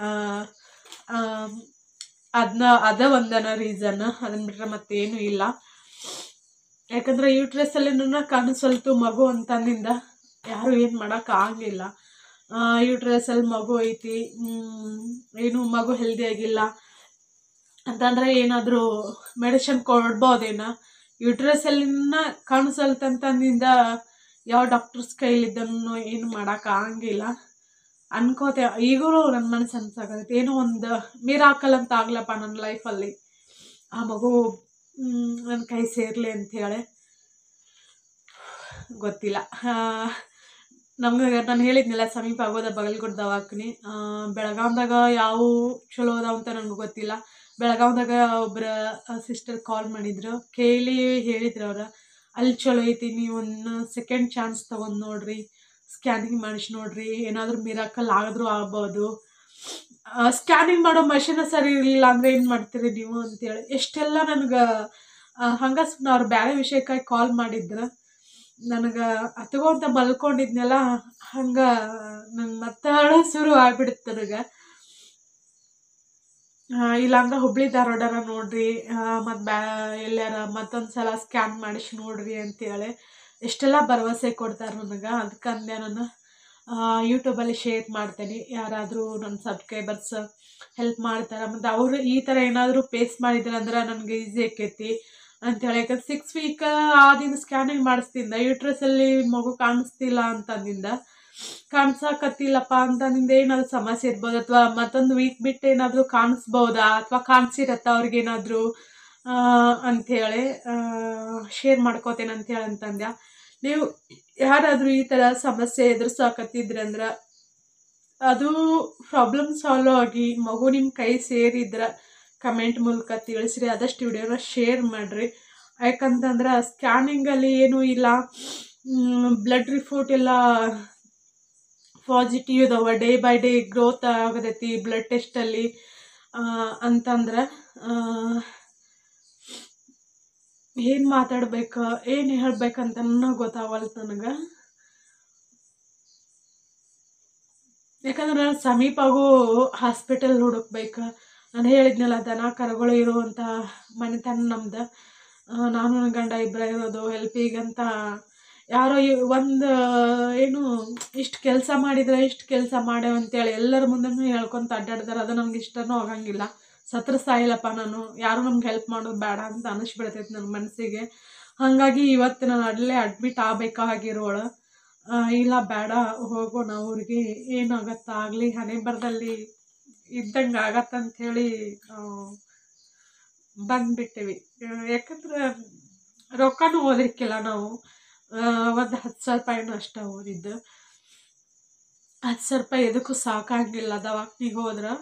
S1: ಅದನ್ನ ಅದ ಒಂದನ ರೀಸನ್ ಅದನ್ನ ಬಿಟ್ರೆ ಮತ್ತೇನು ಇಲ್ಲ ಯಾಕಂದ್ರೆ ಯೂಟ್ರಸಲ್ಲಿ ಕಾಣಿಸಲ್ತು ಮಗು ಅಂತಂದಿಂದ ಯಾರು ಏನು ಮಾಡೋಕೆ ಆಗಲಿಲ್ಲ ಯೂಟ್ರಸಲ್ಲಿ ಮಗು ಐತಿ ಮ್, ಏನು ಮಗು ಹೆಲ್ದಿ ಆಗಿಲ್ಲ ಅಂತಂದ್ರೆ ಏನಾದರೂ ಮೆಡಿಸಿನ್ ಕೊಡ್ಬೋದೇನ ಯೂಟ್ರಸಲ್ಲಿನ ಕಾಣಿಸಲ್ತಂತಂದಿಂದ ಯಾವ ಡಾಕ್ಟರ್ಸ್ ಕೈಲಿದ್ದನ್ನು ಏನು ಮಾಡೋಕೆ ಆಗಂಗಿಲ್ಲ ಅನ್ಕೋತೆ ಈಗಲೂ ನನ್ನ ಮನಸ್ಸು ಅನ್ಸಾಕತ್ತೈತಿ ಏನೋ ಒಂದು ಮಿರಾಕಲ್ ಅಂತ ಆಗ್ಲಪ್ಪ ನನ್ನ ಲೈಫಲ್ಲಿ ಆ ಮಗು ನನ್ನ ಕೈ ಸೇರಲಿ ಅಂಥೇಳಿ ಗೊತ್ತಿಲ್ಲ ನಮ್ಗೆ ನಾನು ಹೇಳಿದ್ನಲ್ಲ ಸಮೀಪ ಆಗೋದ ಬಗಲ್ಗುಡ್ ದವಾಖಾನೆ ಬೆಳಗಾವ್ದಾಗ ಯಾವ ಚಲೋ ಅದಾವ ಅಂತ ನನಗೆ ಗೊತ್ತಿಲ್ಲ ಬೆಳಗಾವ್ದಾಗ ಒಬ್ಬರ ಸಿಸ್ಟರ್ ಕಾಲ್ ಮಾಡಿದ್ರು ಕೇಳಿ ಹೇಳಿದ್ರು ಅವ್ರು ಅಲ್ಲಿ ಚಲೋ ಐತಿ ನೀವು ಒಂದು ಸೆಕೆಂಡ್ ಚಾನ್ಸ್ ತೊಗೊಂಡು ನೋಡ್ರಿ ಸ್ಕ್ಯಾನಿಂಗ್ ಮಾಡಿಸಿ ನೋಡ್ರಿ ಏನಾದರೂ ಮಿರಾಕಲ್ ಆಗಿದ್ರೂ ಆಗ್ಬೋದು ಸ್ಕ್ಯಾನಿಂಗ್ ಮಾಡೋ ಮಷಿನ ಸರಿ ಇರಲಿಲ್ಲ ಅಂದರೆ ಏನು ಮಾಡ್ತೀರಿ ನೀವು ಅಂತೇಳಿ ಎಷ್ಟೆಲ್ಲ ನನಗೆ ಹಂಗೆ ಸುಮ್ಮನೆ ಅವ್ರು ಬೇರೆ ವಿಷಯಕ್ಕಾಗಿ ಕಾಲ್ ಮಾಡಿದ್ರು ನನಗೆ ಅತಗೋ ಅಂತ ಮಲ್ಕೊಂಡಿದ್ನಲ್ಲ ಹಂಗೆ ನಂಗೆ ಮತ್ತೆ ಅಳು ಶುರು ಆಗ್ಬಿಡುತ್ತೆ ನನಗೆ ಇಲ್ಲಾಂದ್ರೆ ಹುಬ್ಳಿ ಧಾರವಾಡರ ನೋಡ್ರಿ ಮತ್ತು ಬ್ಯಾ ಎಲ್ಲಾರ ಮತ್ತೊಂದು ಸಲ ಸ್ಕ್ಯಾನ್ ಮಾಡಿಸಿ ನೋಡ್ರಿ ಅಂತೇಳಿ ಎಷ್ಟೆಲ್ಲ ಭರವಸೆ ಕೊಡ್ತಾರೆ ನನಗೆ ಅದಕ್ಕೆ ಅಂದೆ ನಾನು ಯೂಟ್ಯೂಬಲ್ಲಿ ಶೇರ್ ಮಾಡ್ತೇನೆ ಯಾರಾದರೂ ನನ್ನ ಸಬ್ಸ್ಕ್ರೈಬರ್ಸ್ ಹೆಲ್ಪ್ ಮಾಡ್ತಾರೆ ಮತ್ತು ಅವರು ಈ ಥರ ಏನಾದರೂ ಫೇಸ್ ಮಾಡಿದ್ರೆ ಅಂದ್ರೆ ನನಗೆ ಈಸಿ ಆಕೈತಿ ಅಂತೇಳಿ ಯಾಕಂದ್ರೆ ಸಿಕ್ಸ್ ವೀಕ್ ಆದಿಂದ ಸ್ಕ್ಯಾನಿಂಗ್ ಮಾಡಿಸ್ತಿದ್ದ ಯೂಟ್ರಸಲ್ಲಿ ಮಗು ಕಾಣಿಸ್ತಿಲ್ಲ ಅಂತಂದಿಂದ ಕಾಣಿಸಕತ್ತಿಲ್ಲಪ್ಪ ಅಂತಂದಿಂದ ಏನಾದರೂ ಸಮಸ್ಯೆ ಇರ್ಬೋದು ಅಥವಾ ಮತ್ತೊಂದು ವೀಕ್ ಬಿಟ್ಟು ಏನಾದರೂ ಕಾಣಿಸ್ಬೋದಾ ಅಥವಾ ಕಾಣಿಸಿರತ್ತ ಅವ್ರಿಗೇನಾದರೂ ಅಂಥೇಳಿ ಶೇರ್ ಮಾಡ್ಕೋತೇನೆ ಅಂತೇಳಿ ಅಂತಂದೆ ನೀವು ಯಾರಾದರೂ ಈ ಥರ ಸಮಸ್ಯೆ ಎದುರಿಸಾಕತ್ತಿದ್ರಿ ಅಂದ್ರೆ ಅದು ಪ್ರಾಬ್ಲಮ್ ಸಾಲ್ವ್ ಆಗಿ ಮಗು ನಿಮ್ಮ ಕೈ ಸೇರಿದ್ರೆ ಕಮೆಂಟ್ ಮೂಲಕ ತಿಳಿಸ್ರಿ ಆದಷ್ಟು ವಿಡಿಯೋನ ಶೇರ್ ಮಾಡಿರಿ ಯಾಕಂತಂದ್ರೆ ಸ್ಕ್ಯಾನಿಂಗಲ್ಲಿ ಏನೂ ಇಲ್ಲ ಬ್ಲಡ್ ರಿಪೋರ್ಟ್ ಎಲ್ಲ ಪಾಸಿಟಿವ್ ಇದಾವೆ ಡೇ ಬೈ ಡೇ ಗ್ರೋತ್ ಆಗತೈತಿ ಬ್ಲಡ್ ಟೆಸ್ಟಲ್ಲಿ ಅಂತಂದ್ರೆ ಏನು ಮಾತಾಡ್ಬೇಕು ಏನು ಹೇಳ್ಬೇಕಂತ ಗೊತ್ತಾಗಲ್ತು ನನಗೆ ಯಾಕಂದ್ರೆ ನಾನು ಸಮೀಪಾಗೂ ಹಾಸ್ಪಿಟಲ್ ಹುಡುಕ್ಬೇಕು ನಾನು ಹೇಳಿದ್ನಲ್ಲ ದನ ಕರುಗಳು ಇರುವಂಥ ಮನೆತನ ನಮ್ದು ನಾನು ನನ್ನ ಗಂಡ ಇಬ್ಬರ ಇರೋದು ಹೆಲ್ಪಿಗಂತ ಯಾರೋ ಒಂದು ಏನು ಇಷ್ಟು ಕೆಲಸ ಮಾಡಿದ್ರೆ ಇಷ್ಟು ಕೆಲಸ ಮಾಡ್ಯಾವ ಅಂತೇಳಿ ಎಲ್ಲರ ಮುಂದೆನೂ ಹೇಳ್ಕೊಂತ ಅಡ್ಡಾಡ್ತಾರೆ ಅದು ನಮ್ಗೆ ಇಷ್ಟನೂ ಆಗಂಗಿಲ್ಲ ಸತ್ರ ಸಾಯಿಲ್ಲಪ್ಪ ನಾನು ಯಾರು ನಮ್ಗೆ ಹೆಲ್ಪ್ ಮಾಡೋದು ಬೇಡ ಅಂತ ಅನಿಸ್ಬಿಡ್ತೈತೆ ನನ್ನ ಮನಸ್ಸಿಗೆ ಹಾಗಾಗಿ ಇವತ್ತು ನಾನು ಅಲ್ಲೇ ಅಡ್ಮಿಟ್ ಆಗಬೇಕಾಗಿರೋಳು ಇಲ್ಲ ಬೇಡ ಹೋಗೋಣ ಊರಿಗೆ ಏನಾಗತ್ತ ಆಗಲಿ ಹಣೆ ಬರದಲ್ಲಿ ಇದ್ದಂಗೆ ಆಗತ್ತಂಥೇಳಿ ಬಂದ್ಬಿಟ್ಟೇವಿ ಯಾಕಂದ್ರೆ ರೊಕ್ಕನೂ ಓದಿರ್ಕಿಲ್ಲ ನಾವು ಒಂದು ಹತ್ತು ಸಾವಿರ ರೂಪಾಯಿನೂ ಅಷ್ಟೇ ಓದಿದ್ದು ಹತ್ತು ಸಾವಿರ ರೂಪಾಯಿ ಎದಕ್ಕೂ ಸಾಕಾಗಿಲ್ಲ ದವಾಖಾನಿಗೆ ಹೋದ್ರೆ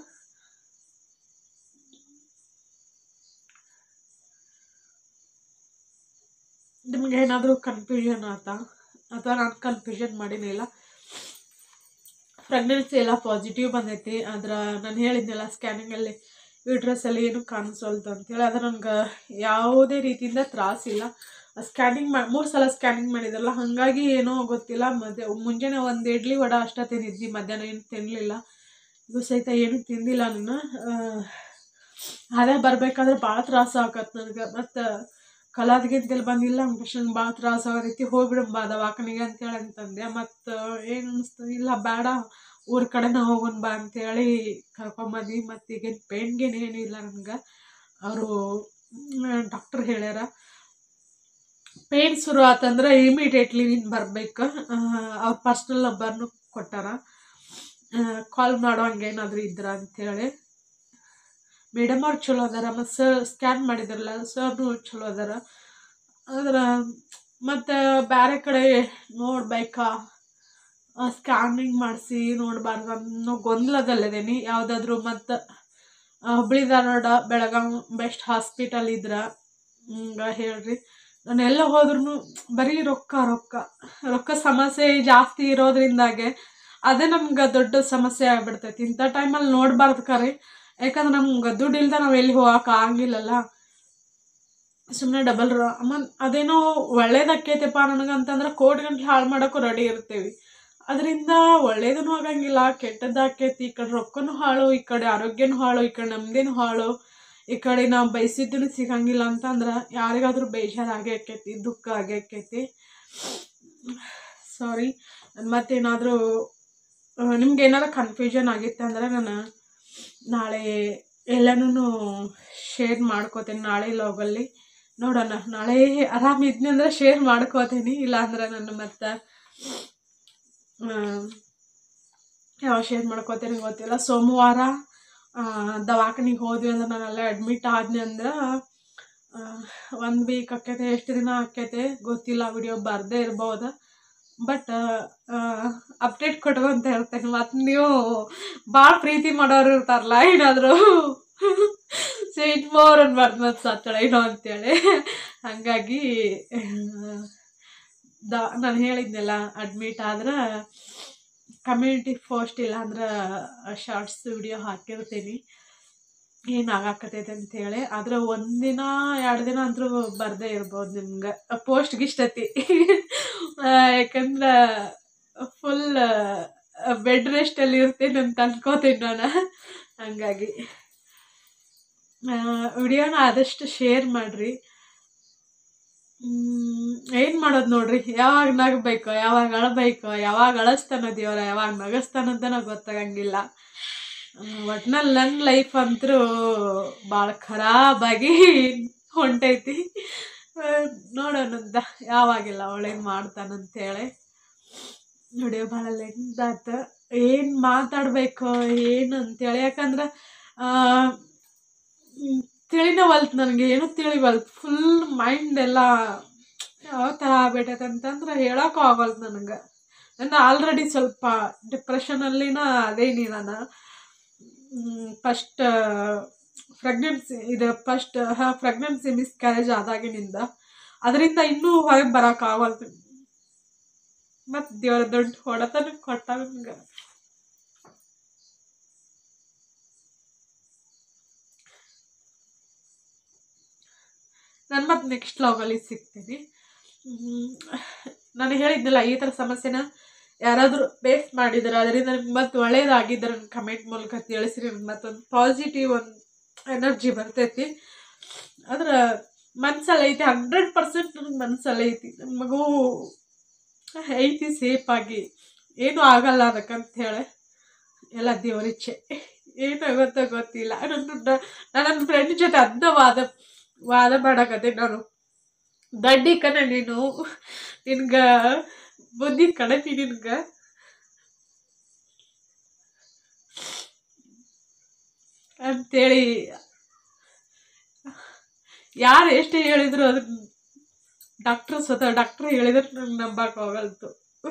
S1: ನಿಮ್ಗೆ ಏನಾದರೂ ಕನ್ಫ್ಯೂಷನ್ ಆಯ್ತಾ ಅಥವಾ ನಾನು ಕನ್ಫ್ಯೂಷನ್ ಮಾಡಿನಿಲ್ಲ ಪ್ರೆಗ್ನೆನ್ಸಿ ಎಲ್ಲ ಪಾಸಿಟಿವ್ ಬಂದೈತಿ ಆದ್ರೆ ನಾನು ಹೇಳಿದ್ನಲ್ಲ ಸ್ಕ್ಯಾನಿಂಗಲ್ಲಿ ಯೂಟ್ರಸಲ್ಲಿ ಏನು ಕಾಣಿಸೋಲ್ತು ಅಂತೇಳಿ ಅದು ನನಗೆ ಯಾವುದೇ ರೀತಿಯಿಂದ ತ್ರಾಸಿಲ್ಲ ಸ್ಕ್ಯಾನಿಂಗ್ ಮಾ ಮೂರು ಸಲ ಸ್ಕ್ಯಾನಿಂಗ್ ಮಾಡಿದ್ರಲ್ಲ ಹಾಗಾಗಿ ಏನೋ ಗೊತ್ತಿಲ್ಲ ಮಧ್ಯ ಮುಂಜಾನೆ ಒಂದು ಇಡ್ಲಿ ವಡ ಅಷ್ಟೇ ತಿಂದಿದ್ವಿ ಮಧ್ಯಾಹ್ನ ಏನು ತಿನ್ನಲಿಲ್ಲ ಇದು ಸಹಿತ ಏನು ತಿಂದಿಲ್ಲ ನಾನು ಅದೇ ಬರಬೇಕಾದ್ರೆ ಭಾಳ ತ್ರಾಸ ಆಗತ್ತೆ ನನಗೆ ಮತ್ತು ಕಲಾದ್ಗಿಂತಲ್ಲಿ ಬಂದಿಲ್ಲ ಅಂಕೇಶನ್ ಭಾಳ ತ್ರಾಸ ಆಗತೈತಿ ಹೋಗ್ಬಿಡಮ್ಮ ದವಾಖಾನಿಗೆ ಅಂತೇಳಿ ಅಂತಂದೆ ಮತ್ತು ಏನು ಅನಿಸ್ತು ಇಲ್ಲ ಬೇಡ ಊರ ಕಡೆನ ಹೋಗೋಣ ಬಾ ಅಂತೇಳಿ ಕರ್ಕೊಂಬಂದು ಮತ್ತು ಈಗೇನು ಪೇನ್ಗೇನು ಏನೂ ಇಲ್ಲ ನನಗೆ ಅವರು ಡಾಕ್ಟ್ರ್ ಹೇಳ್ಯಾರ ಪೇನ್ ಶುರು ಆತಂದ್ರೆ ಇಮಿಡಿಯೇಟ್ಲಿ ನೀನು ಬರಬೇಕು ಅವ್ರ ಪರ್ಸ್ನಲ್ ನಂಬರ್ನು ಕೊಟ್ಟಾರ ಕಾಲ್ ಮಾಡೋ ಹಂಗೇನಾದರೂ ಇದ್ರ ಅಂಥೇಳಿ ಮೇಡಮ್ ಅವ್ರು ಚಲೋ ಅದಾರ ಮತ್ತು ಸರ್ ಸ್ಕ್ಯಾನ್ ಮಾಡಿದ್ರಲ್ಲ ಸರ್ನು ಚಲೋ ಅದಾರ ಆದ್ರೆ ಮತ್ತು ಬೇರೆ ಕಡೆ ನೋಡ್ಬೇಕಾ ಸ್ಕ್ಯಾನಿಂಗ್ ಮಾಡಿಸಿ ನೋಡಬಾರ್ದು ಅನ್ನೋ ಗೊಂದಲದಲ್ಲಿದ್ದೀನಿ ಯಾವುದಾದ್ರೂ ಮತ್ತು ಹುಬ್ಳಿ ಧಾರವಾಡ ಬೆಳಗಾವಿ ಬೆಸ್ಟ್ ಹಾಸ್ಪಿಟಲ್ ಇದ್ರೆ ಹಿಂಗೆ ಹೇಳ್ರಿ ನಾನು ಎಲ್ಲ ಹೋದ್ರೂ ಬರೀ ರೊಕ್ಕ ರೊಕ್ಕ ರೊಕ್ಕ ಸಮಸ್ಯೆ ಜಾಸ್ತಿ ಇರೋದ್ರಿಂದಾಗೆ ಅದೇ ನಮ್ಗೆ ದೊಡ್ಡ ಸಮಸ್ಯೆ ಆಗ್ಬಿಡ್ತೈತಿ ಇಂಥ ಟೈಮಲ್ಲಿ ನೋಡಬಾರ್ದು ಕರೆ ಯಾಕಂದ್ರೆ ನಮ್ಗೆ ದುಡ್ಡು ಇಲ್ದ ನಾವು ಎಲ್ಲಿ ಹೋಗಕ್ಕೆ ಆಗಿಲ್ಲಲ್ಲ ಸುಮ್ಮನೆ ಡಬಲ್ ಅಮ್ಮ ಅದೇನೋ ಒಳ್ಳೇದಾಕೈತೆಪ್ಪ ನನಗಂತಂದ್ರೆ ಕೋಟಿ ಗಂಟ್ಲೆ ಹಾಳು ಮಾಡೋಕ್ಕೂ ರೆಡಿ ಇರ್ತೀವಿ ಅದರಿಂದ ಒಳ್ಳೇದೂ ಆಗಂಗಿಲ್ಲ ಕೆಟ್ಟದ್ದು ಆಕೈತಿ ಈ ಕಡೆ ರೊಕ್ಕನೂ ಹಾಳು ಈ ಕಡೆ ಆರೋಗ್ಯನೂ ಹಾಳು ಈ ಕಡೆ ನಮ್ದೇನು ಹಾಳು ಈ ಕಡೆ ನಾವು ಬಯಸಿದ್ದೂ ಸಿಗಂಗಿಲ್ಲ ಅಂತಂದ್ರೆ ಯಾರಿಗಾದ್ರೂ ಬೇಜಾರು ಆಗೇ ಆಕೈತಿ ದುಃಖ ಆಗೇ ಆಕೈತಿ ಸಾರಿ ಮತ್ತೇನಾದರೂ ನಿಮ್ಗೆ ಏನಾರ ಕನ್ಫ್ಯೂಷನ್ ಆಗಿತ್ತು ಅಂದ್ರೆ ನಾನು ನಾಳೆ ಎಲ್ಲನೂ ಶೇರ್ ಮಾಡ್ಕೋತೀನಿ ನಾಳೆ ಲಾಗಲ್ಲಿ ನೋಡೋಣ ನಾಳೆ ಆರಾಮಿದ್ನಿ ಅಂದ್ರೆ ಶೇರ್ ಮಾಡ್ಕೋತೀನಿ ಇಲ್ಲಾಂದ್ರೆ ನಾನು ಮತ್ತೆ ಯಾವ ಶೇರ್ ಮಾಡ್ಕೋತೀನಿ ಗೊತ್ತಿಲ್ಲ ಸೋಮವಾರ ದವಾಖಾನಿಗೆ ಹೋದ್ವಿ ಅಂದ್ರೆ ನಾನು ಅಲ್ಲೇ ಅಡ್ಮಿಟ್ ಆದ್ನಿ ಅಂದ್ರೆ ಒಂದು ವೀಕ್ ಆಕೈತೆ ಎಷ್ಟು ದಿನ ಆಕೈತೆ ಗೊತ್ತಿಲ್ಲ ವಿಡಿಯೋ ಬರದೇ ಇರ್ಬೋದು ಬಟ್ ಅಪ್ಡೇಟ್ ಕೊಡುವ ಅಂತ ಹೇಳ್ತೇನೆ ಮತ್ತು ನೀವು ಭಾಳ ಪ್ರೀತಿ ಮಾಡೋರು ಇರ್ತಾರಲ್ಲ ಏನಾದರೂ ಸ್ವೀಟ್ ಮೋರ್ ಅನ್ಬಾರ್ದು ಮತ್ತು ಸತ್ತಳ ಏನೋ ಅಂತೇಳಿ ಹಾಗಾಗಿ ದ ನಾನು ಹೇಳಿದ್ನಲ್ಲ ಅಡ್ಮಿಟ್ ಆದ್ರೆ ಕಮ್ಯುನಿಟಿ ಪೋಸ್ಟ್ ಇಲ್ಲ ಅಂದ್ರೆ ಶಾರ್ಟ್ಸ್ ವಿಡಿಯೋ ಹಾಕಿರ್ತೀನಿ ಏನು ಆಗಾಕತೈತೆ ಅಂತೇಳಿ ಆದ್ರೆ ಒಂದಿನ ಎರಡು ದಿನ ಅಂತೂ ಬರದೇ ಇರ್ಬೋದು ನಿಮ್ಗೆ ಪೋಸ್ಟ್ಗೆ ಇಷ್ಟತಿ ಯಾಕಂದ್ರೆ ಫುಲ್ ಬೆಡ್ ರೆಸ್ಟಲ್ಲಿ ಇರ್ತೀನಿ ಅಂತ ಅನ್ಕೋತೀನಿ ನಾನು ಹಂಗಾಗಿ ವಿಡಿಯೋನ ಆದಷ್ಟು ಶೇರ್ ಮಾಡಿರಿ ಏನು ಮಾಡೋದು ನೋಡ್ರಿ ಯಾವಾಗ ನಗಬೇಕು ಯಾವಾಗ ಅಳಬೇಕು ಯಾವಾಗ ಅಳಿಸ್ತಾನ ದೇವ್ರ ಯಾವಾಗ ನಗಸ್ತಾನಂತ ಗೊತ್ತಾಗಂಗಿಲ್ಲ ಒಟ್ನಲ್ಲಿ ನನ್ನ ಲೈಫ್ ಅಂತೂ ಭಾಳ ಖರಾಬಾಗಿ ಹೊಂಟೈತಿ ನೋಡೋಣಂತ ಯಾವಾಗಿಲ್ಲ ಒಳ್ಳೇದು ಮಾಡ್ತಾನಂತೇಳಿ ವಿಡಿಯೋ ಭಾಳ ಲೆಂತ್ ಆತು ಏನು ಮಾತಾಡಬೇಕು ಏನು ಅಂತೇಳಿ ಯಾಕಂದ್ರೆ ತಿಳಿನವಲ್ತು ನನಗೆ ಏನೂ ತಿಳಿವಲ್ತು ಫುಲ್ ಮೈಂಡ್ ಎಲ್ಲ ಯಾವ ಥರ ಆಗ್ಬಿಟ್ಟೈತೆ ಅಂತಂದ್ರೆ ಹೇಳೋಕ್ಕೂ ಆಗಲ್ತು ನನಗೆ ನಾನು ಆಲ್ರೆಡಿ ಸ್ವಲ್ಪ ಡಿಪ್ರೆಷನಲ್ಲಿನ ಅದೇನಿ ನಾನು ಫಸ್ಟ್ ಪ್ರೆಗ್ನೆನ್ಸಿ ಇದು ಫಸ್ಟ್ ಹಾಂ ಪ್ರೆಗ್ನೆನ್ಸಿ ಮಿಸ್ಕ್ಯಾರೇಜ್ ಆದಾಗಿನಿಂದ ಅದರಿಂದ ಇನ್ನೂ ಹೊರಗೆ ಬರೋಕ್ಕಾಗಲ್ತು ಮತ್ತು ದೇವ್ರ ದೊಡ್ಡ ಹೊಡೆತನ ಕೊಟ್ಟ ನನಗೆ ನಾನು ಮತ್ತೆ ನೆಕ್ಸ್ಟ್ ಲಾಗಲ್ಲಿ ಸಿಗ್ತೀನಿ ನಾನು ಹೇಳಿದ್ನಲ್ಲ ಈ ಥರ ಸಮಸ್ಯೆನ ಯಾರಾದರೂ ಬೇಸ್ ಮಾಡಿದ್ರೆ ಅದರಿಂದ ನಿಮ್ಗೆ ಮತ್ತೆ ಒಳ್ಳೇದಾಗಿದ್ರೆ ನನ್ನ ಕಮೆಂಟ್ ಮೂಲಕ ತಿಳಿಸ್ರಿ ನನಗೆ ಮತ್ತೊಂದು ಪಾಸಿಟಿವ್ ಒಂದು ಎನರ್ಜಿ ಬರ್ತೈತಿ ಆದ್ರೆ ಮನ್ಸಲ್ಲಿ ಐತಿ ಹಂಡ್ರೆಡ್ ಪರ್ಸೆಂಟ್ ನನಗೆ ಮನ್ಸಲ್ಲಿ ಐತಿ ನನ್ನ ಮಗು ಐತಿ ಸೇಫಾಗಿ ಏನೂ ಆಗಲ್ಲ ಅದಕ್ಕಂತ ಹೇಳಿ ಎಲ್ಲ ದೇವರಿಚ್ಛೆ ಏನಾಗುತ್ತೋ ಗೊತ್ತಿಲ್ಲ ನನ್ನ ನಾನು ನನ್ನ ಫ್ರೆಂಡ್ ಜೊತೆ ಅದ್ನ ವಾದ ವಾದ ಮಾಡಕತ್ತೆ ನಾನು ದಡ್ಡಿ ಕಣ ನೀನು ನಿನ್ಗೆ ಬುದ್ಧಿ ಕಡಪಿ ನಿನ್ಗೆ ಅಂತೇಳಿ ಯಾರು ಎಷ್ಟೇ ಹೇಳಿದ್ರು ಅದನ್ನ ಡಾಕ್ಟ್ರ್ ಸ್ವತಃ ಡಾಕ್ಟ್ರ್ ಹೇಳಿದ್ರೆ ನಂಗೆ ನಂಬಕ್ಕೆ ಹೋಗಲ್ತು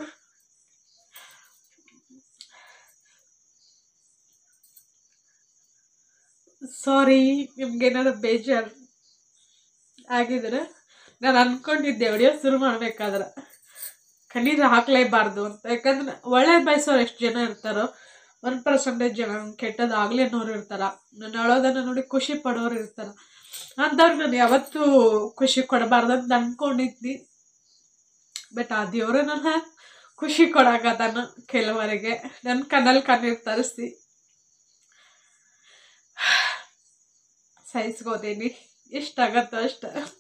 S1: ಸಾರಿ ನಿಮ್ಗೇನಾದ್ರು ಬೇಜಾರು ಆಗಿದ್ರೆ ನಾನು ಅನ್ಕೊಂಡಿದ್ದೆ ವಿಡಿಯೋ ಶುರು ಮಾಡ್ಬೇಕಾದ್ರೆ ಕಣ್ಣೀರು ಹಾಕ್ಲೇಬಾರ್ದು ಅಂತ ಯಾಕಂದ್ರೆ ಒಳ್ಳೆ ಬಯಸೋರು ಎಷ್ಟು ಜನ ಇರ್ತಾರೋ ಒನ್ ಪರ್ಸೆಂಟೇಜ್ ಜನ ಕೆಟ್ಟದಾಗಲಿ ಅನ್ನೋರು ಇರ್ತಾರ ನಾನು ಅಳೋದನ್ನು ನೋಡಿ ಖುಷಿ ಪಡೋರು ಇರ್ತಾರ ಅಂಥವ್ರಿಗೆ ನಾನು ಯಾವತ್ತೂ ಖುಷಿ ಕೊಡಬಾರ್ದು ಅಂತ ಅನ್ಕೊಂಡಿದ್ನಿ ಬಟ್ ಆ ದೇವರು ನನ್ನ ಖುಷಿ ಕೊಡಕತ್ತಾನ ಕೆಲವರಿಗೆ ನನ್ನ ಕಣ್ಣಲ್ಲಿ ಕಣ್ಣೀರು ತರಿಸಿ ಸಹಿಸ್ಕೋತೀನಿ ಎಷ್ಟಾಗತ್ತೋ ಅಷ್ಟು